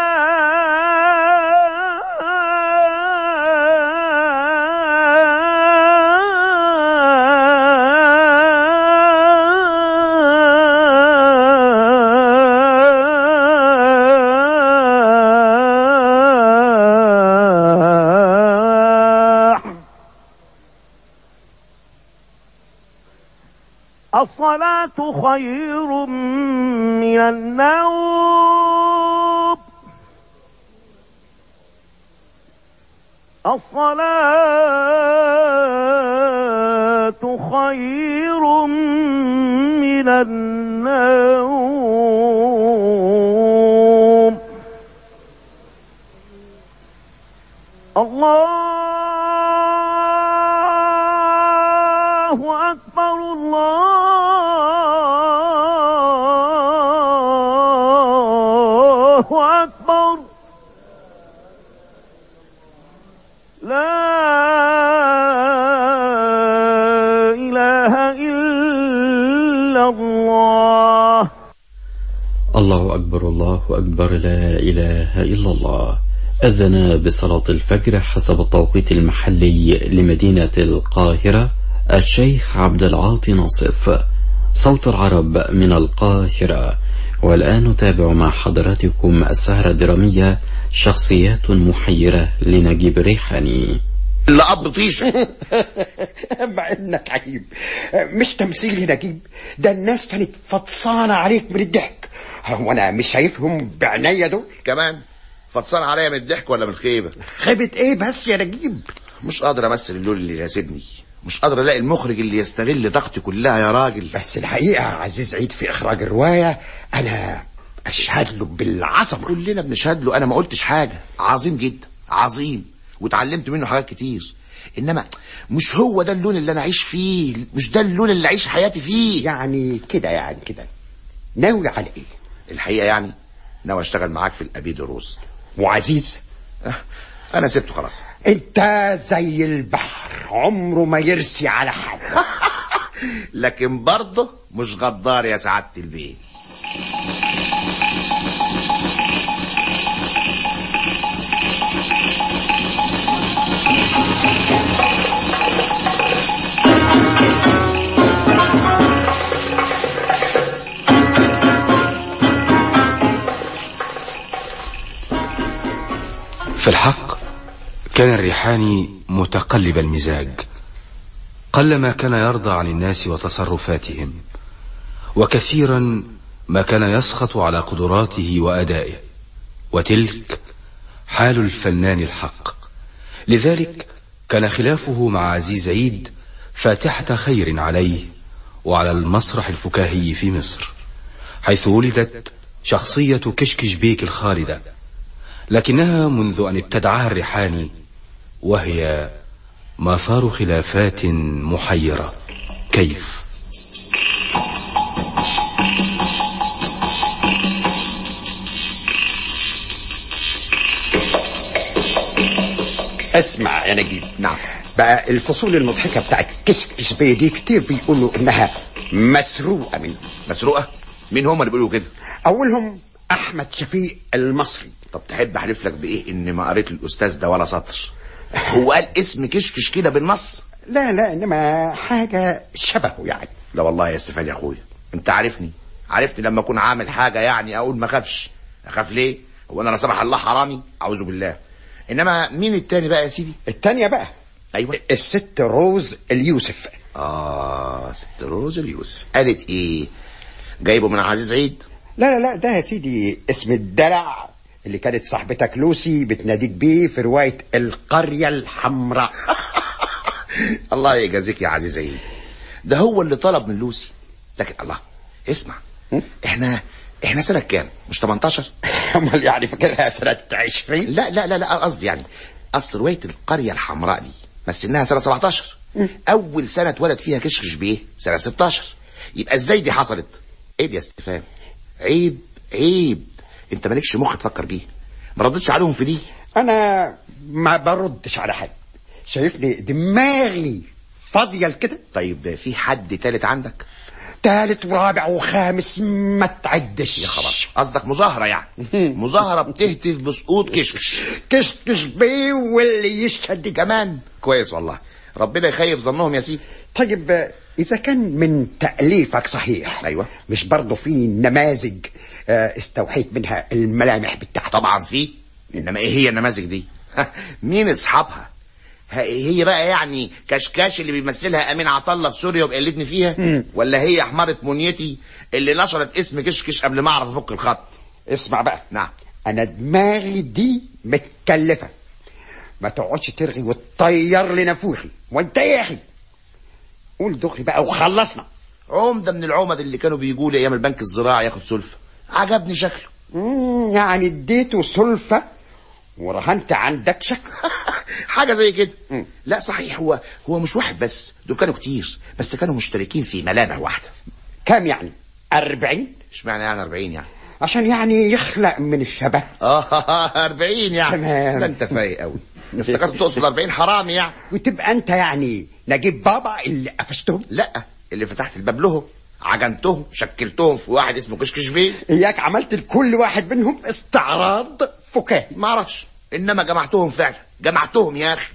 N: الفلاح الصلاة خير من النوم الصلاة خير من النوم الله أكبر الله أكبر لا إله إلا الله
A: الله أكبر الله أكبر لا إله إلا الله أذن بصلاة الفجر حسب التوقيت المحلي لمدينة القاهرة الشيخ عبد العاطي ناصف صوت العرب من القاهرة والآن نتابع مع حضراتكم السهرة الدرامية شخصيات محيرة لنجيب ريحاني
F: لا أب طيش
M: مع انك عجيب مش تمثيل يا نجيب ده الناس كانت فطسانه عليك من الضحك هو انا مش شايفهم بعينيا دول
F: كمان فطسان عليا من الضحك ولا من الخيبة
M: خيبة ايه بس يا نجيب
F: مش قادر امثل اللون اللي يناسبني مش قادر الاقي المخرج اللي يستغل طاقتي كلها يا راجل
M: بس الحقيقة يا عزيز عيد في إخراج الرواية أنا اشهد له بالعظمه
F: كلنا بنشهد له انا ما قلتش حاجه عظيم جدا عظيم واتعلمت منه حاجات كتير انما مش هو ده اللون اللي انا عايش فيه مش ده اللون اللي عايش حياتي فيه
M: يعني كده يعني كده ناوي على ايه
F: الحقيقه يعني ناوي اشتغل معاك في الابيد الروس
M: وعزيز
F: انا سبته خلاص
M: انت زي البحر عمره ما يرسي على حد
F: لكن برضه مش غدار يا سعاده البيه
E: في الحق كان الريحاني متقلب المزاج قلما كان يرضى عن الناس وتصرفاتهم وكثيرا ما كان يسخط على قدراته وأدائه وتلك حال الفنان الحق لذلك كان خلافه مع عزيز عيد فاتحة خير عليه وعلى المسرح الفكاهي في مصر حيث ولدت شخصية كشكش بيك الخالدة لكنها منذ أن ابتدعها الريحاني وهي مثار خلافات محيرة كيف
M: اسمع يا نجيب
F: نعم
M: بقى الفصول المضحكة بتاعت كشكش بيه دي كتير بيقولوا انها مسروقة منه
F: مسروقه مين هم اللي بيقولوا كده
M: اولهم احمد شفيق المصري
F: طب تحب احلف لك بايه ان ما قريت الاستاذ ده ولا سطر هو قال اسم كشكش كده بالنص
M: لا لا انما حاجة شبهه يعني
F: لا والله يا استفان يا اخويا انت عارفني عارفني لما اكون عامل حاجه يعني اقول ما اخافش اخاف ليه هو انا لا سمح الله حرامي اعوذ بالله انما مين التاني بقى يا سيدي
M: التانية بقى
F: ايوه
M: الست روز اليوسف
F: اه ست روز اليوسف قالت ايه جايبه من عزيز عيد
M: لا لا لا ده يا سيدي اسم الدلع اللي كانت صاحبتك لوسي بتناديك بيه في رواية القرية الحمراء
F: الله يجازيك يا عزيز عيد ده هو اللي طلب من لوسي لكن الله اسمع احنا احنا سنه كام مش 18
M: امال يعني فاكرها سنة 20
F: لا لا لا لا قصدي يعني اصل روايه القريه الحمراء دي مثلناها سنه 17 اول سنه اتولد فيها كشكش بيه سنه 16 يبقى ازاي دي حصلت عيب يا استفهام عيب عيب انت مالكش مخ تفكر بيه ما ردتش عليهم في دي
M: انا ما بردش على حد شايفني دماغي فاضية كده
F: طيب في حد تالت عندك
M: تالت ورابع وخامس ما تعدش
F: يا خبر قصدك مظاهره يعني مظاهره بتهتف بسقوط كشكش
M: كشكش بيه واللي يشهد
F: كمان كويس والله ربنا يخيب ظنهم يا سيدي
M: طيب إذا كان من تأليفك صحيح
F: أيوة
M: مش برضه في نماذج آه، استوحيت منها الملامح بتاعتك
F: طبعا في إنما إيه هي النماذج دي مين أصحابها ه- هي بقى يعني كشكاش اللي بيمثلها أمين عطلة في سوريا وبيقلدني فيها ولا هي حمارة منيتي اللي نشرت اسم كشكش قبل ما أعرف أفك الخط
M: اسمع بقى
F: نعم
M: أنا دماغي دي متكلفة ما تقعدش ترغي وتطير لي نافوخي وانت إيه يا أخي قول دغري بقى وخلصنا
F: عمدة من العمد اللي كانوا بيجوا لي أيام البنك الزراعي ياخد سلفة عجبني شكله
M: مم، يعني اديته سلفة ورهنت عندك شكل
F: حاجة زي كده لا صحيح هو هو مش واحد بس دول كانوا كتير بس كانوا مشتركين في ملامح واحدة
M: كام يعني أربعين
F: اشمعنى يعني 40 يعني
M: عشان يعني يخلق من الشبه
F: اه 40 يعني
M: تمام.
F: ده انت فايق قوي افتكرت تقصد 40 حرامي يعني
M: وتبقى انت يعني نجيب بابا اللي قفشتهم
F: لا اللي فتحت الباب لهم عجنتهم شكلتهم في واحد اسمه كشكش بيه
M: اياك عملت لكل واحد منهم استعراض فكاهي
F: ما اعرفش انما جمعتهم فعلا جمعتهم يا اخي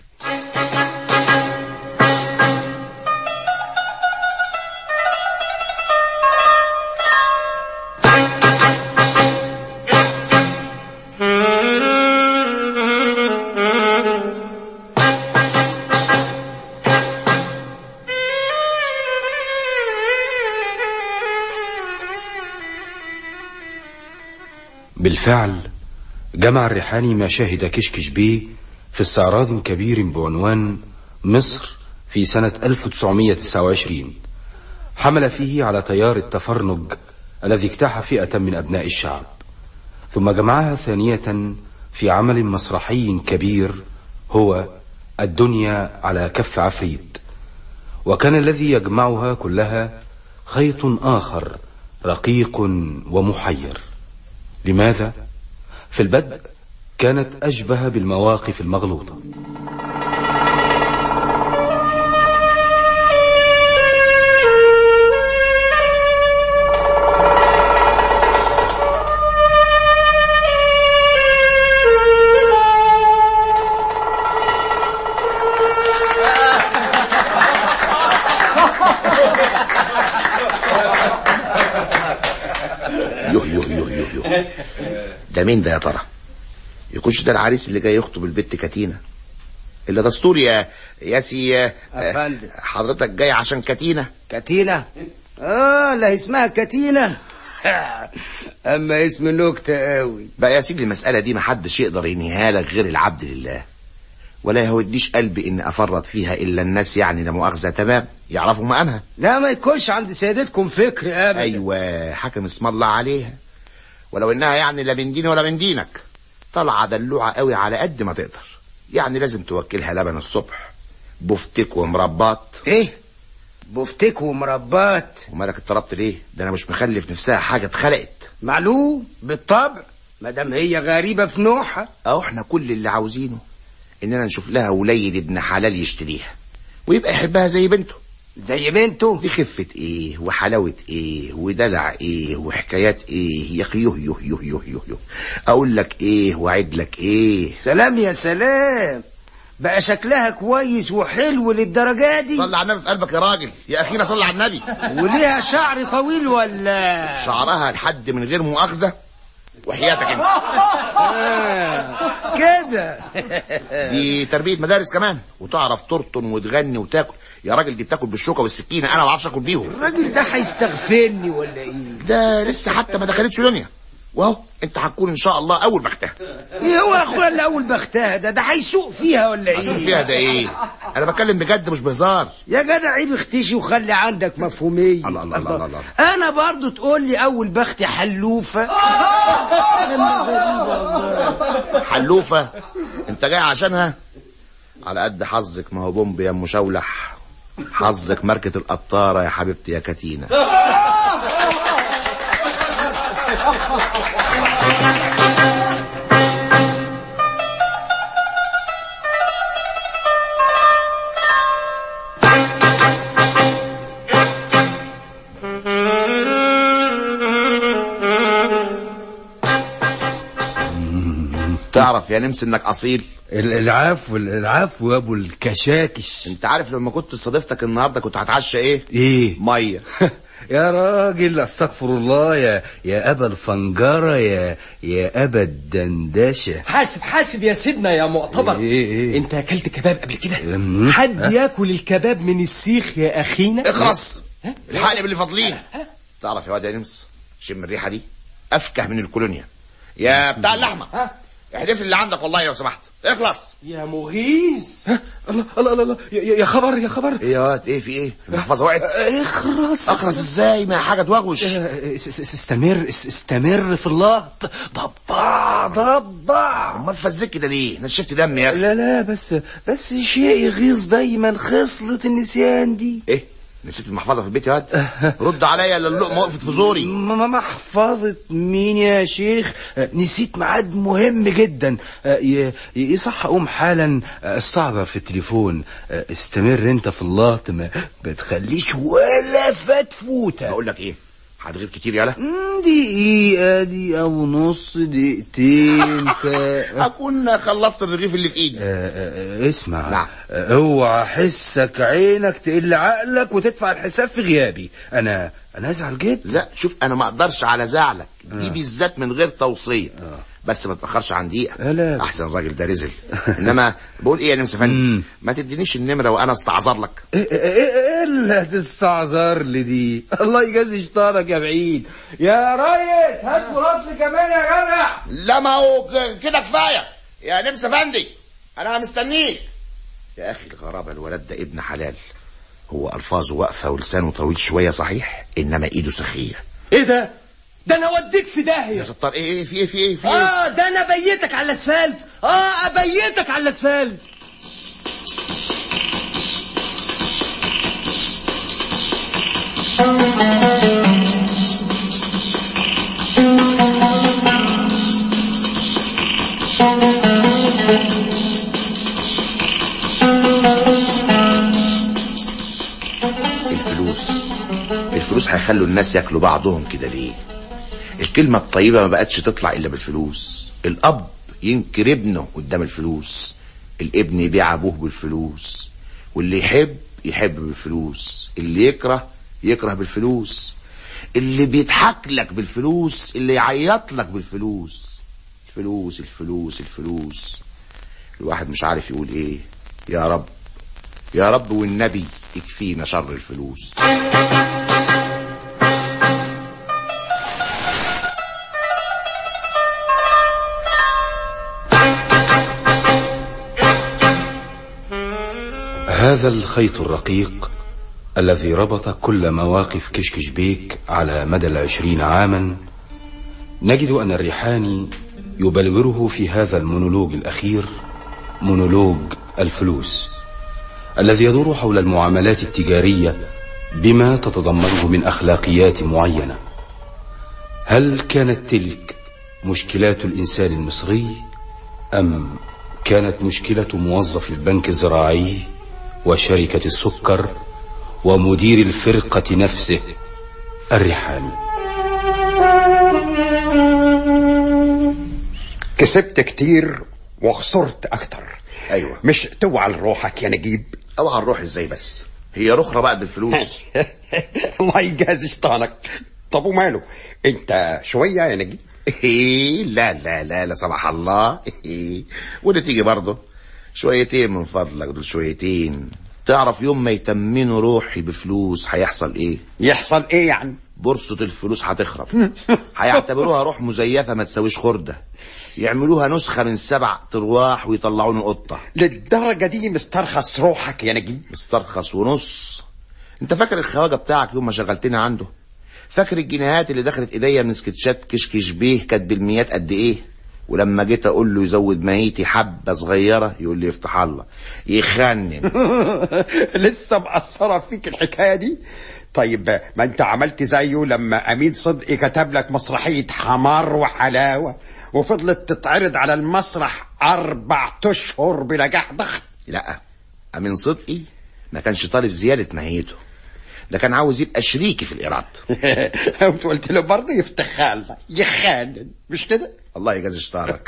E: بالفعل جمع الريحاني ما شهد كشكش بيه في استعراض كبير بعنوان مصر في سنة 1929 حمل فيه على تيار التفرنج الذي اجتاح فئة من أبناء الشعب ثم جمعها ثانية في عمل مسرحي كبير هو الدنيا على كف عفريت وكان الذي يجمعها كلها خيط آخر رقيق ومحير لماذا؟ في البدء كانت أشبه بالمواقف المغلوطة
F: يوه يوه يوه يوه يوه ده مين ده يا ترى يكونش ده العريس اللي جاي يخطب البت كاتينا اللي دستور يا يا سي
O: يا فندم.
F: حضرتك جاي عشان كاتينا
O: كاتينا اه لا اسمها كاتينا اما اسم نكتة قوي
F: بقى يا سيدي المسألة دي محدش يقدر ينهيها لك غير العبد لله ولا يهوديش قلبي ان افرط فيها الا الناس يعني لا مؤاخذة تمام يعرفوا مقامها
O: لا ما يكونش عند سيادتكم فكر ابدا
F: ايوه حكم اسم الله عليها ولو انها يعني لا من ديني ولا من دينك طالعه دلوعه قوي على قد ما تقدر يعني لازم توكلها لبن الصبح بفتك ومربات
O: ايه بفتك ومربات
F: ومالك اتطربت ليه ده انا مش مخلف نفسها حاجه اتخلقت
O: معلوم بالطبع مادام هي غريبة في نوعها
F: اهو احنا كل اللي عاوزينه اننا نشوف لها وليد ابن حلال يشتريها ويبقى يحبها زي بنته
O: زي بنته
F: دي خفة ايه وحلاوة ايه ودلع ايه وحكايات ايه يا اخي يوه يوه يوه يوه يوه يوه اقول لك ايه واعد لك ايه
O: سلام يا سلام بقى شكلها كويس وحلو للدرجة دي
F: صلي على النبي في قلبك يا راجل يا اخينا صلي على النبي
O: وليها شعر طويل ولا
F: شعرها لحد من غير مؤاخذة وحياتك انت
O: آه، كده
F: دي تربية مدارس كمان وتعرف ترطن وتغني وتاكل يا راجل دي بتاكل بالشوكة والسكينة انا ما بعرفش اكل بيهم
O: الراجل ده هيستغفرني ولا ايه
F: ده لسه حتى ما دخلتش دنيا واهو انت هتكون ان شاء الله اول بختها
O: ايه هو يا اخويا اللي اول بختها ده ده هيسوق فيها ولا ايه
F: هتشوف فيها ده ايه انا بتكلم بجد مش بهزار
O: يا جدع عيب اختشي وخلي عندك مفهومية
F: الله الله الله الله, الله.
O: انا برضو تقول لي اول بختي حلوفة
F: حلوفة انت جاي عشانها على قد حظك ما هو بومب يا ام شولح حظك ماركة القطارة يا حبيبتي يا كاتينا تعرف يا نمس انك اصيل
P: العفو العفو يا ابو الكشاكش
F: انت عارف لما كنت استضيفتك النهارده كنت هتعشى ايه
P: ايه
F: ميه
P: يا راجل استغفر الله يا يا ابا الفنجره يا يا ابا الدندشه
J: حاسب حاسب يا سيدنا يا معتبر
P: ايه ايه
J: انت اكلت كباب قبل كده
P: أمم.
J: حد ياكل الكباب من السيخ يا اخينا
F: اخرس الحقني باللي فاضلين تعرف يا واد يا نمس شم الريحه دي افكه من الكولونيا يا بتاع اللحمه احذف اللي عندك والله لو سمحت اخلص
J: يا مغيث الله الله الله الله يا يا خبر يا خبر
F: ايه يا واد ايه في ايه المحفظه وقعت
J: اخرس
F: اخرس ازاي ما حاجه توغوش
J: اس- اس- استمر اس- استمر في الله ضبع ضبع
F: امال فزك كده ليه نشفت دم يا اخي
P: لا لا بس بس شيء يغيظ دايما خصلة النسيان دي
F: ايه نسيت المحفظه في البيت يا واد رد عليا لا اللقمه وقفت في زوري
P: م- م- محفظة مين يا شيخ آه، نسيت ميعاد مهم جدا آه، ي- ي- يصح اقوم حالا آه، استعذر في التليفون آه، استمر انت في الله ما بتخليش ولا فتفوتة
F: بقول لك ايه هتغيب كتير يالا
P: مم، دقيقة دقيقة ونص دقيقتين ف...
F: اكون خلصت الرغيف اللي في ايدي
P: آه، آه، اسمع
F: نعم.
P: آه، اوعى حسك عينك تقل عقلك وتدفع الحساب في غيابي انا انا ازعل جدا
F: لا شوف انا ما اقدرش على زعلك دي بالذات من غير توصيه بس ما تاخرش عن دقيقه
P: لا.
F: احسن راجل ده رزل انما بقول ايه يا نمس فندم ما تدينيش النمره وانا استعذر لك
P: ايه إيه- إيه اللي هتستعذر لي دي الله يجازي شطارك يا بعيد يا ريس هات مراد لي كمان يا جدع
F: لا ما هو ك- كده كفايه يا نمس فندي انا مستنيك يا اخي الغرابه الولد ده ابن حلال هو الفاظه واقفه ولسانه طويل شويه صحيح انما ايده سخيه
J: ايه ده
I: ده انا اوديك في داهيه
F: يا ستار ايه ايه في ايه في ايه في ايه
I: اه ده انا ابيتك على الاسفلت اه ابيتك على الاسفلت
F: الفلوس الفلوس هيخلوا الناس ياكلوا بعضهم كده ليه الكلمة الطيبة ما بقتش تطلع إلا بالفلوس الأب ينكر ابنه قدام الفلوس الابن يبيع أبوه بالفلوس واللي يحب يحب بالفلوس اللي يكره يكره بالفلوس اللي بيضحك لك بالفلوس اللي يعيط لك بالفلوس الفلوس الفلوس الفلوس الواحد مش عارف يقول ايه يا رب يا رب والنبي يكفينا شر الفلوس
E: هذا الخيط الرقيق الذي ربط كل مواقف كشكش بيك على مدى العشرين عاما نجد أن الريحاني يبلوره في هذا المونولوج الأخير مونولوج الفلوس الذي يدور حول المعاملات التجارية بما تتضمنه من أخلاقيات معينة هل كانت تلك مشكلات الإنسان المصري أم كانت مشكلة موظف البنك الزراعي وشركة السكر ومدير الفرقة نفسه الريحاني
M: كسبت كتير وخسرت اكتر
F: ايوه
M: مش توعى لروحك يا نجيب
F: اوعى نروح ازاي بس هي رخرة بعد الفلوس
M: الله يجازي شيطانك طب وماله انت شويه يا نجيب
F: إيه لا لا لا لا سمح الله إيه وده تيجي برضه شويتين من فضلك دول شويتين تعرف يوم ما يتمنوا روحي بفلوس هيحصل ايه
M: يحصل ايه يعني
F: بورصة الفلوس هتخرب هيعتبروها روح مزيفة ما تساويش خردة يعملوها نسخة من سبع ترواح ويطلعوني قطة
M: للدرجة دي مسترخص روحك يا نجيب
F: مسترخص ونص انت فاكر الخواجة بتاعك يوم ما شغلتني عنده فاكر الجنيهات اللي دخلت ايديا من سكتشات كشكش بيه كانت بالميات قد ايه ولما جيت اقول له يزود ميتي حبه صغيره يقول لي افتح الله يخنن
M: لسه مأثرة فيك الحكاية دي طيب ما انت عملت زيه لما امين صدقي كتب لك مسرحية حمار وحلاوة وفضلت تتعرض على المسرح اربع اشهر بنجاح ضخم
F: لا امين صدقي ما كانش طالب زياده ماهيته ده كان عاوز يبقى شريكي في الايراد
M: قمت قلت له برضه يفتح خالة يخانن مش كده
F: الله يجازي شطارك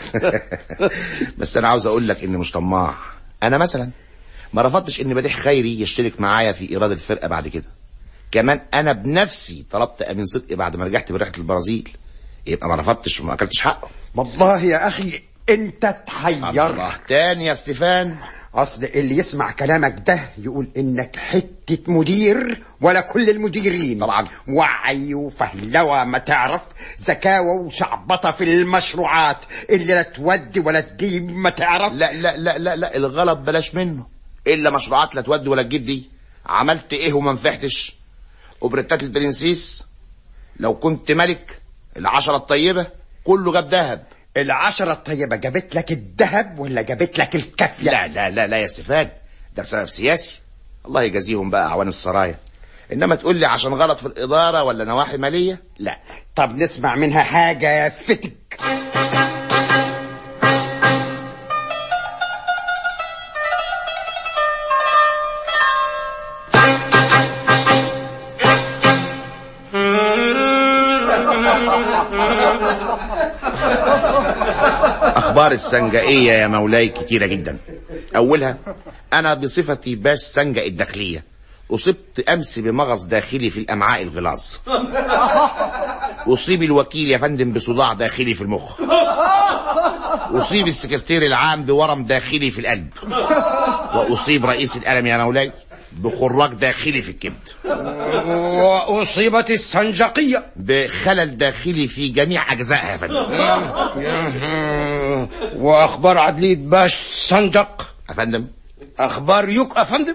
F: بس انا عاوز اقول لك اني مش طماع انا مثلا ما رفضتش ان بديح خيري يشترك معايا في ايراد الفرقه بعد كده كمان انا بنفسي طلبت امين صدقي بعد ما رجعت من رحله البرازيل يبقى ما رفضتش وما اكلتش حقه
M: والله يا اخي انت تحير
F: الله تاني يا ستيفان
M: اصل اللي يسمع كلامك ده يقول انك حتة مدير ولا كل المديرين
F: طبعا
M: وعي وفهلوة ما تعرف زكاوة وشعبطة في المشروعات اللي لا تودي ولا تجيب ما تعرف
F: لا لا لا لا لا الغلط بلاش منه الا مشروعات لا تودي ولا تجيب دي عملت ايه وما نفعتش اوبريتات البرنسيس لو كنت ملك العشرة الطيبة كله جاب دهب
M: العشرة الطيبة جابت لك الذهب ولا جابت لك الكافية
F: لا لا لا لا يا استفاد ده بسبب سياسي الله يجازيهم بقى اعوان السرايا انما تقول لي عشان غلط في الاداره ولا نواحي ماليه لا
M: طب نسمع منها حاجة يا فتك
F: اخبار السنجائيه يا مولاي كتيره جدا اولها انا بصفتي باش سنجة الداخليه اصبت امس بمغص داخلي في الامعاء الغلاظ اصيب الوكيل يا فندم بصداع داخلي في المخ اصيب السكرتير العام بورم داخلي في القلب واصيب رئيس الالم يا مولاي بخراج داخلي في الكبد
M: وأصيبت السنجقية
F: بخلل داخلي في جميع اجزائها يا فندم
O: واخبار عدلية باش سنجق
F: يا فندم
O: اخبار يوك افندم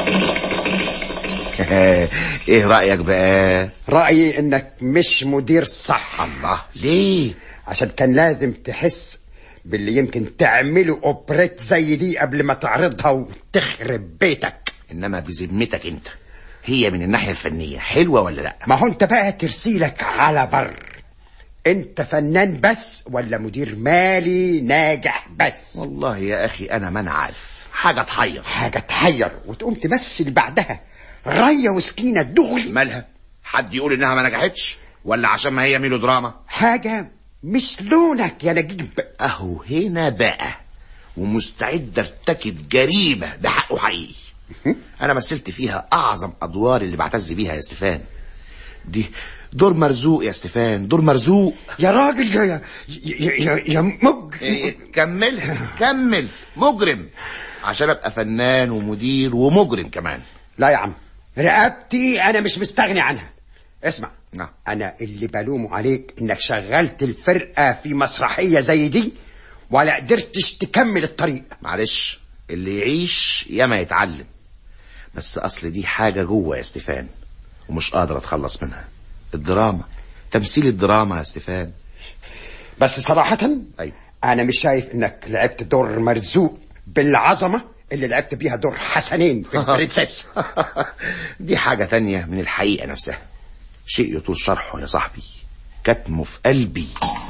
F: ايه رأيك بقى
M: رأيي انك مش مدير صح
F: الله ليه
M: عشان كان لازم تحس باللي يمكن تعمله اوبريت زي دي قبل ما تعرضها وتخرب بيتك
F: انما بذمتك انت هي من الناحية الفنية حلوة ولا لا
M: ما هو انت بقى ترسيلك على بر انت فنان بس ولا مدير مالي ناجح بس
F: والله يا اخي انا ما انا عارف حاجة تحير
M: حاجة تحير وتقوم تمثل بعدها ريا وسكينة دغري
F: مالها حد يقول انها ما نجحتش ولا عشان ما هي ميلو دراما
M: حاجة مش لونك يا نجيب
F: اهو هنا بقى ومستعد ارتكب جريمة ده حقه حقيقي انا مثلت فيها اعظم ادوار اللي بعتز بيها يا ستيفان دي دور مرزوق يا ستيفان دور مرزوق
M: يا راجل يا يا يا, يا, يا مج
F: كملها كمل مجرم عشان ابقى فنان ومدير ومجرم كمان
M: لا يا عم رقبتي انا مش مستغني عنها اسمع
F: نعم.
M: انا اللي بلومه عليك انك شغلت الفرقة في مسرحية زي دي ولا قدرتش تكمل الطريق
F: معلش اللي يعيش ياما يتعلم بس اصل دي حاجة جوه يا ستيفان ومش قادر اتخلص منها الدراما تمثيل الدراما يا ستيفان
M: بس صراحة
F: أيوة.
M: انا مش شايف انك لعبت دور مرزوق بالعظمة اللي لعبت بيها دور حسنين في البرنسيس
F: دي حاجة تانية من الحقيقة نفسها شيء يطول شرحه يا صاحبي كتمه في قلبي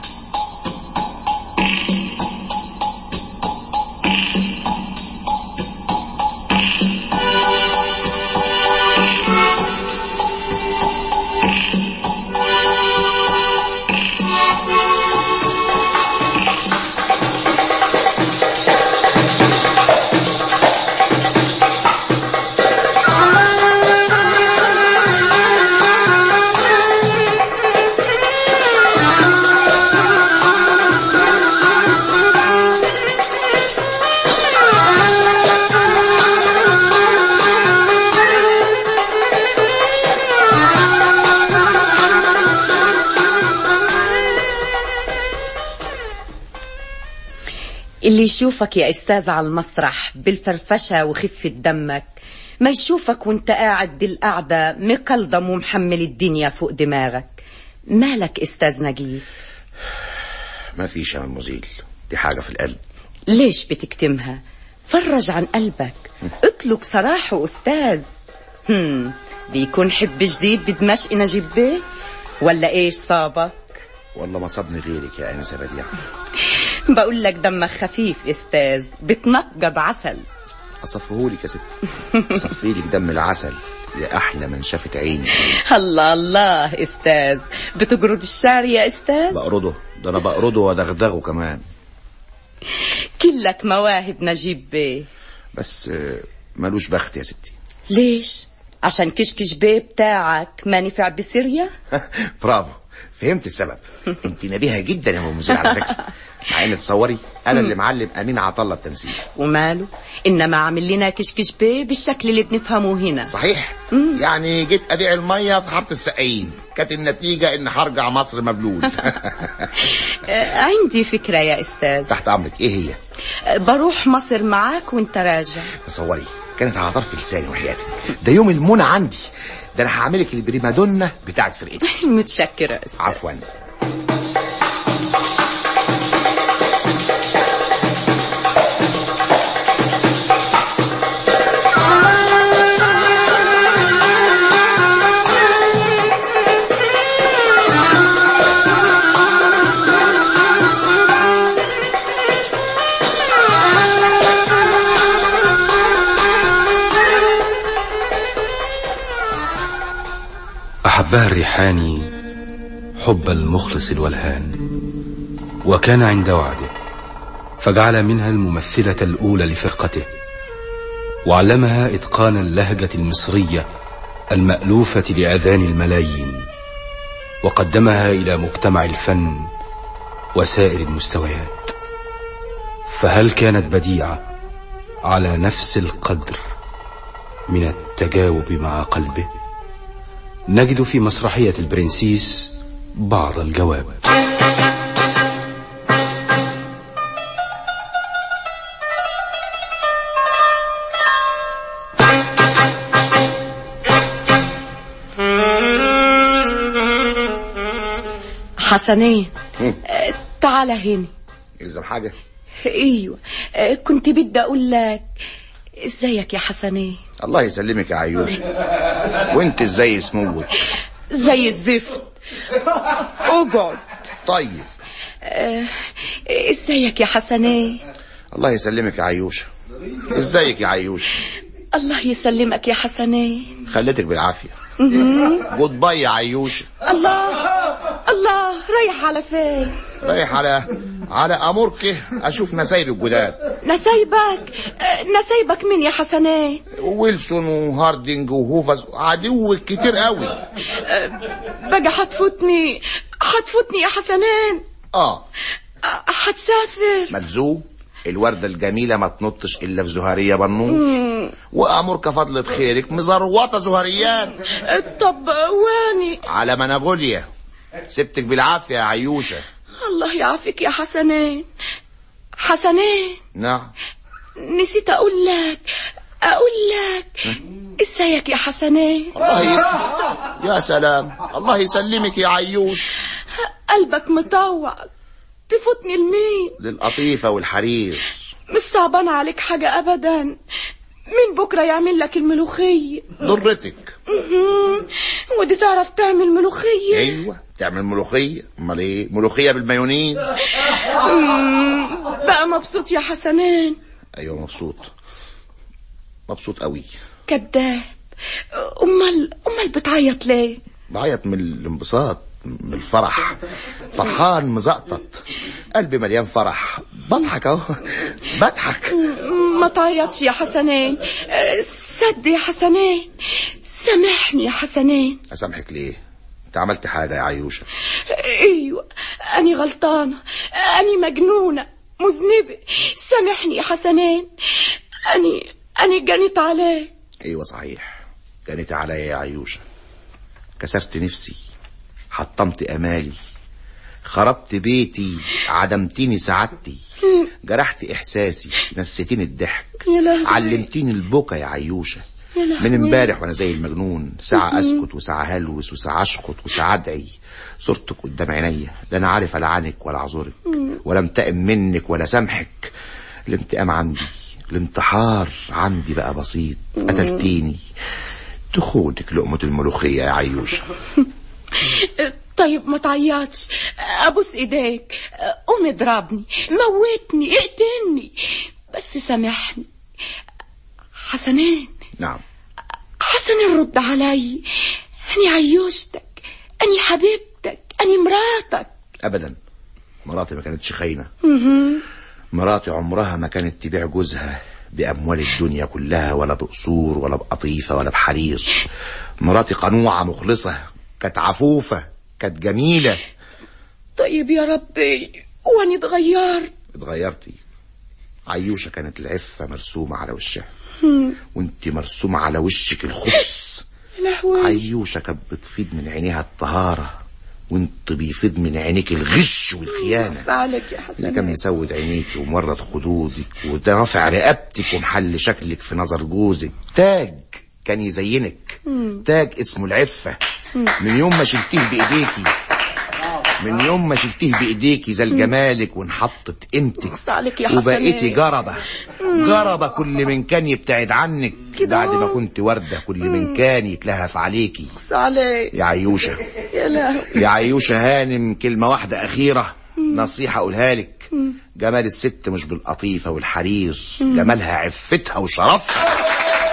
Q: اللي يشوفك يا استاذ على المسرح بالفرفشة وخفة دمك ما يشوفك وانت قاعد دي القعدة مقلضم ومحمل الدنيا فوق دماغك مالك استاذ نجيب
F: ما فيش يا مزيل دي حاجة في القلب
Q: ليش بتكتمها فرج عن قلبك اطلق سراحه استاذ هم بيكون حب جديد بدمشق نجيب بيه ولا ايش صابك
F: والله ما صابني غيرك يا انسه بديع
Q: بقول لك دمك خفيف استاذ بتنقض عسل
F: اصفهولك يا ستي اصفيلك دم العسل يا احلى من شافت عيني
Q: الله الله استاذ بتجرد الشعر يا استاذ
F: بقرضه ده انا بقرضه وادغدغه كمان
Q: كلك مواهب نجيب بيه
F: بس آه، ملوش بخت يا ستي
Q: ليش عشان كشكش بيه بتاعك ما نفع بسوريا
F: برافو فهمت السبب انت نبيهه جدا يا ام مزيل على فكره مع ان تصوري انا اللي معلم امين عطله التمثيل
Q: وماله انما عامل لنا كشكش بيه بالشكل اللي بنفهمه هنا
F: صحيح يعني جيت ابيع الميه في حاره السقايين كانت النتيجه ان هرجع مصر مبلول
Q: آه، عندي فكرة يا استاذ
F: تحت امرك ايه هي
Q: آه، بروح مصر معاك وانت راجع
F: تصوري كانت على طرف لساني وحياتي ده يوم المنى عندي ده انا هعملك البريمادونا بتاعت فرقتي
Q: متشكرة استاذ
F: عفوا
E: أحبها الريحاني حب المخلص الولهان وكان عند وعده فجعل منها الممثلة الأولى لفرقته وعلمها إتقان اللهجة المصرية المألوفة لأذان الملايين وقدمها إلى مجتمع الفن وسائر المستويات فهل كانت بديعة على نفس القدر من التجاوب مع قلبه نجد في مسرحية البرنسيس بعض الجواب
Q: حسنين
F: هم،
Q: تعال هنا
F: يلزم حاجة
Q: ايوه آه، كنت بدي اقول لك ازيك يا حسنين
F: الله يسلمك يا عيوشة وانت ازاي سموك
Q: زي الزفت اقعد
F: طيب
Q: آه، ازيك يا حسنين
F: الله يسلمك يا عيوشة ازيك يا عيوشة
Q: الله يسلمك يا حسنين
F: خليتك بالعافية
Q: مهم.
F: جود باي يا عيوشة
Q: الله الله رايح على فين
F: رايح على على اموركه اشوف نسايب الجداد
Q: نسايبك آه، نسايبك مين يا حسنين
F: ويلسون وهاردنج وهوفز عدو كتير قوي
Q: بقى هتفوتني هتفوتني يا حسنين
F: اه
Q: هتسافر
F: ملزوم الوردة الجميلة ما تنطش إلا في زهرية بنوش
Q: مم.
F: وأمرك فضلة خيرك مزروطة زهريات
Q: طب واني
F: على مناغوليا سبتك بالعافية يا عيوشة
Q: الله يعافيك يا حسنين حسنين
F: نعم
Q: نسيت اقول لك اقول لك ازيك يا حسنين
F: الله يسلمك يا سلام الله يسلمك يا عيوش
Q: قلبك مطوع تفوتني لمين
F: للقطيفة والحرير
Q: مش صعبان عليك حاجة ابدا من بكرة يعمل لك الملوخية
F: ضرتك
Q: مهم. ودي تعرف تعمل ملوخية
F: ايوه تعمل ملوخية امال ايه ملوخية بالمايونيز
Q: مم. بقى مبسوط يا حسنين
F: ايوه مبسوط مبسوط قوي
Q: كداب امال امال بتعيط ليه
F: بعيط من الانبساط من الفرح فرحان مزقطط قلبي مليان فرح بضحك اهو بضحك
Q: ما تعيطش يا حسنين أه، صد يا حسنين سامحني يا حسنين
F: اسامحك ليه انت عملت حاجة يا عيوشة
Q: ايوه اني غلطانه اني مجنونه مذنبه سامحني يا حسنين اني اني جنيت عليك
F: ايوه صحيح كانت عليا يا عيوشة كسرت نفسي حطمت امالي خربت بيتي عدمتيني سعادتي جرحت احساسي نسيتيني الضحك
Q: يا لهوي
F: علمتيني البكا يا عيوشة
Q: يا لهوي.
F: من امبارح وانا زي المجنون ساعة اسكت وساعة هلوس وساعة اشخط وساعة ادعي صورتك قدام عينيا لا انا عارف العنك ولا اعذرك ولا انتقم منك ولا سامحك الانتقام عندي الانتحار عندي بقى بسيط قتلتيني تخودك لقمة الملوخية يا عيوشة
Q: طيب ما تعيطش ابوس ايديك قوم اضربني موتني اقتلني بس سامحني حسنين
F: نعم
Q: حسنين رد علي اني عيوشتك اني حبيبتك اني مراتك
F: ابدا مراتي ما كانتش خاينة
Q: مهم.
F: مراتي عمرها ما كانت تبيع جوزها بأموال الدنيا كلها ولا بقصور ولا بقطيفة ولا بحرير مراتي قنوعة مخلصة كانت عفوفة كانت جميلة
Q: طيب يا ربي واني اتغيرت
F: اتغيرتي عيوشة كانت العفة مرسومة على وشها
Q: مم.
F: وانت مرسومة على وشك الخبث
Q: لهوي
F: عيوشة كانت بتفيض من عينيها الطهارة وانت بيفيض من عينيك الغش والخيانة
Q: بس عليك يا
F: اللي كان
Q: حسنين
F: مسود عينيك ومورد خدودك وده رافع رقبتك ومحل شكلك في نظر جوزك تاج كان يزينك
Q: مم.
F: تاج اسمه العفة من يوم ما شلتيه بإيديكي من يوم ما شلتيه بإيديكي زال جمالك وانحطت قيمتك
Q: بس عليك يا حسنين
F: وبقيتي جربة جربة كل من كان يبتعد عنك
Q: كده
F: بعد ما
Q: أهو.
F: كنت وردة كل من كان يتلهف عليكي
Q: بس عليك
F: يا عيوشة
Q: يا لهوي
F: يا عيوشة هانم كلمة واحدة أخيرة نصيحة أقولها لك جمال الست مش بالقطيفة والحرير
Q: مم.
F: جمالها عفتها وشرفها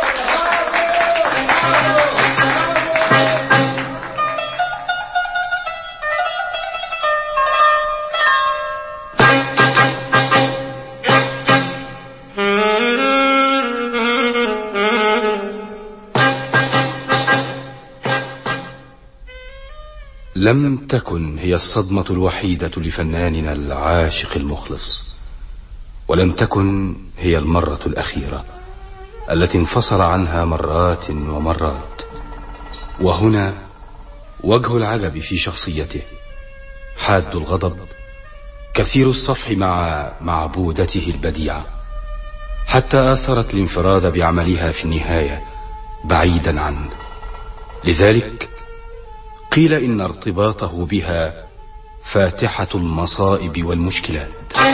E: لم تكن هي الصدمة الوحيدة لفناننا العاشق المخلص ولم تكن هي المرة الأخيرة التي انفصل عنها مرات ومرات وهنا وجه العجب في شخصيته حاد الغضب كثير الصفح مع معبودته البديعة حتى آثرت الانفراد بعملها في النهاية بعيدا عنه لذلك قيل إن ارتباطه بها فاتحة المصائب والمشكلات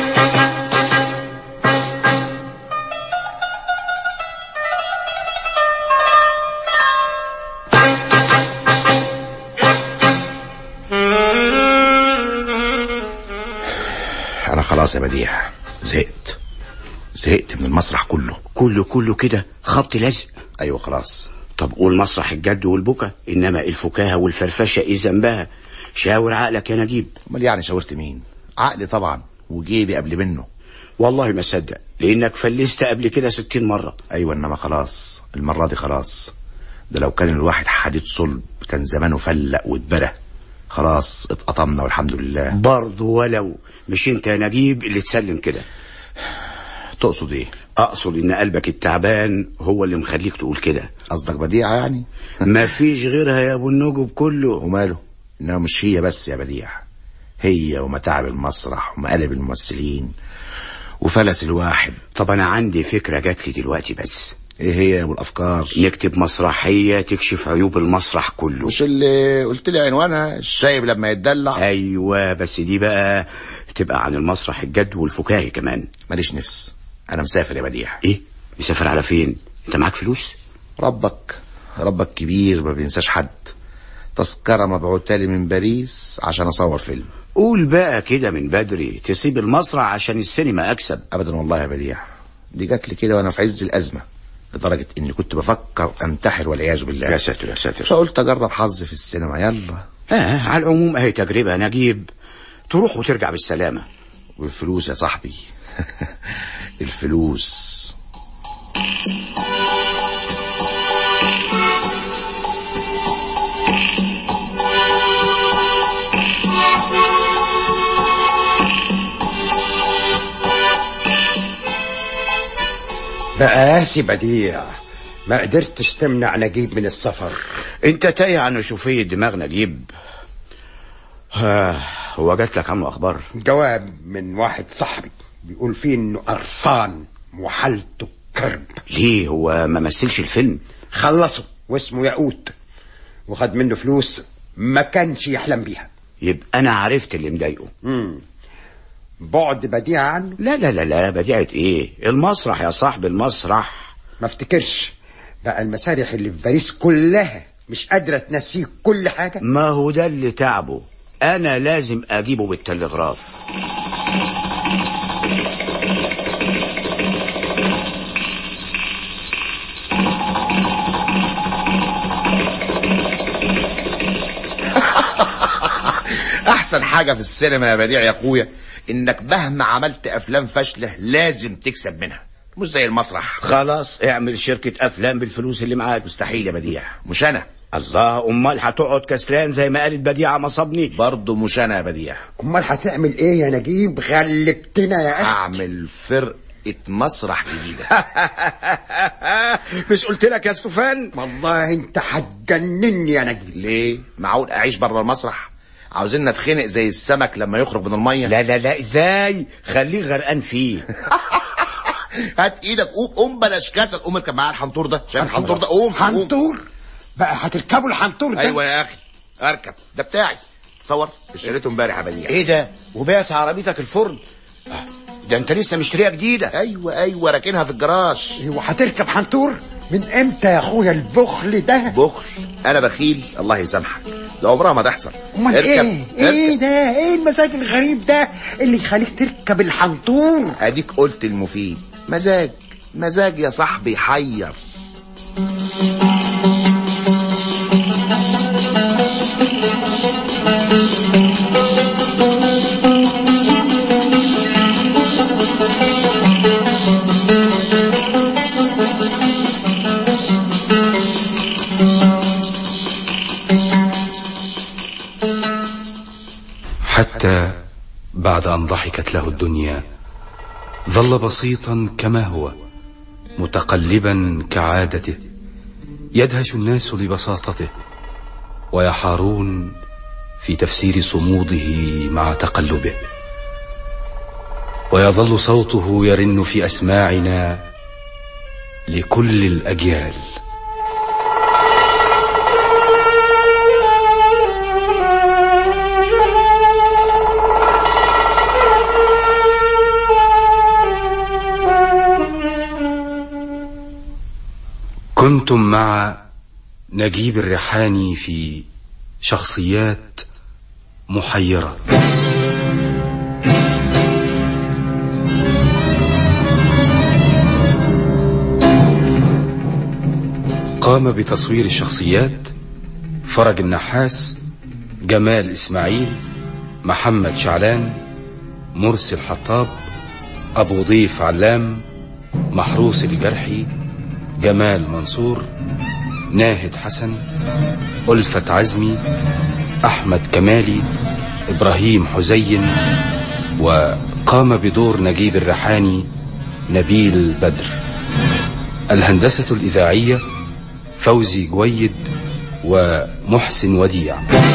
F: انا خلاص يا بديع زهقت زهقت من المسرح كله
R: كله كله كده خبط لزق
F: ايوه خلاص
R: طب قول مسرح الجد والبكا انما الفكاهه والفرفشه ايه ذنبها شاور عقلك يا نجيب
F: امال يعني شاورت مين عقلي طبعا وجيبي قبل منه
R: والله ما صدق لانك فلست قبل كده ستين مره
F: ايوه انما خلاص المره دي خلاص ده لو كان الواحد حديد صلب كان زمانه فلق واتبرى خلاص اتقطمنا والحمد لله
R: برضه ولو مش انت يا نجيب اللي تسلم كده
F: تقصد ايه
R: اقصد ان قلبك التعبان هو اللي مخليك تقول كده
F: قصدك بديعه يعني
R: ما فيش غيرها يا ابو النجب كله
F: وماله انها مش هي بس يا بديع هي ومتاعب المسرح ومقالب الممثلين وفلس الواحد
R: طب انا عندي فكره جات لي دلوقتي بس
F: ايه هي يا ابو الافكار
R: نكتب مسرحيه تكشف عيوب المسرح كله
F: مش اللي قلت لي عنوانها الشايب لما يتدلع
R: ايوه بس دي بقى تبقى عن المسرح الجد والفكاهي كمان
F: ماليش نفس انا مسافر يا بديع
R: ايه مسافر على فين انت معاك فلوس
F: ربك ربك كبير ما بينساش حد تذكره مبعوته لي من باريس عشان اصور فيلم
R: قول بقى كده من بدري تسيب المسرح عشان السينما اكسب
F: ابدا والله يا بديع دي جات لي كده وانا في عز الازمه لدرجه اني كنت بفكر انتحر والعياذ بالله
R: يا ساتر يا ساتر
F: فقلت اجرب حظي في السينما يلا
R: اه على العموم اهي تجربه نجيب تروح وترجع بالسلامه
F: والفلوس يا صاحبي الفلوس
M: بقاسي بديع ما قدرتش تمنع نجيب من السفر
R: انت تايه عن شوفيه دماغ نجيب ها هو جات لك عنه اخبار
M: جواب من واحد صاحبي بيقول فيه انه قرفان وحالته كرب
R: ليه هو ما مثلش الفيلم
M: خلصه واسمه ياقوت وخد منه فلوس ما كانش يحلم بيها
R: يبقى انا عرفت اللي مضايقه
M: مم. بعد بديع عنه
R: لا لا لا لا بديعة ايه المسرح يا صاحبي المسرح
M: ما افتكرش بقى المسارح اللي في باريس كلها مش قادرة تنسيه كل حاجة
R: ما هو ده اللي تعبه انا لازم اجيبه بالتلغراف
F: احسن حاجه في السينما يا بديع يا اخويا انك مهما عملت افلام فاشله لازم تكسب منها مش زي المسرح
R: خلاص اعمل شركة افلام بالفلوس اللي معاك
F: مستحيل يا بديع مش انا
R: الله امال هتقعد كسلان زي ما قالت بديعة مصابني
F: برضه مش انا يا بديع
M: امال هتعمل ايه يا نجيب غلبتنا يا اخي
F: اعمل فرقه مسرح جديده
R: مش قلت لك يا استوفان
M: والله انت هتجنني يا نجيب
F: ليه معقول اعيش بره المسرح عاوزين نتخنق زي السمك لما يخرج من الميه
R: لا لا لا ازاي خليه غرقان فيه
F: هات ايدك قوم قوم بلاش كسل قوم اركب معايا الحنطور ده شايف الحنطور ده قوم قوم.
M: حنطور بقى هتركبوا الحنطور ده
F: ايوه يا اخي اركب ده بتاعي تصور اشتريته امبارح يا بديع
R: ايه ده وبعت عربيتك الفرن آه، ده انت لسه مشتريها جديده
F: ايوه ايوه راكنها في الجراج
M: ايوه هتركب حنطور من امتى يا اخويا البخل ده
F: بخل انا بخيل الله يسامحك ده عمرها ما تحصل
M: امال
F: اركب،
M: ايه ايه
F: اركب.
M: ده ايه المزاج الغريب ده اللي يخليك تركب الحنطور
F: اديك قلت المفيد مزاج مزاج يا صاحبي حير
E: حتى بعد أن ضحكت له الدنيا ظل بسيطا كما هو متقلبا كعادته يدهش الناس لبساطته ويحارون في تفسير صموده مع تقلبه ويظل صوته يرن في أسماعنا لكل الأجيال كنتم مع نجيب الريحاني في شخصيات محيرة قام بتصوير الشخصيات فرج النحاس جمال إسماعيل محمد شعلان مرسي الحطاب أبو ضيف علام محروس الجرحي جمال منصور ناهد حسن ألفت عزمي أحمد كمالي إبراهيم حزين وقام بدور نجيب الريحاني نبيل بدر الهندسة الإذاعية فوزي جويد ومحسن وديع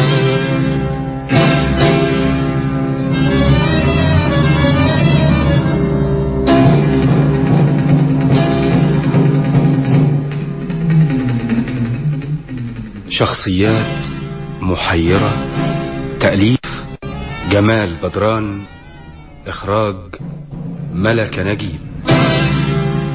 E: شخصيات محيرة تأليف جمال بدران إخراج ملك نجيب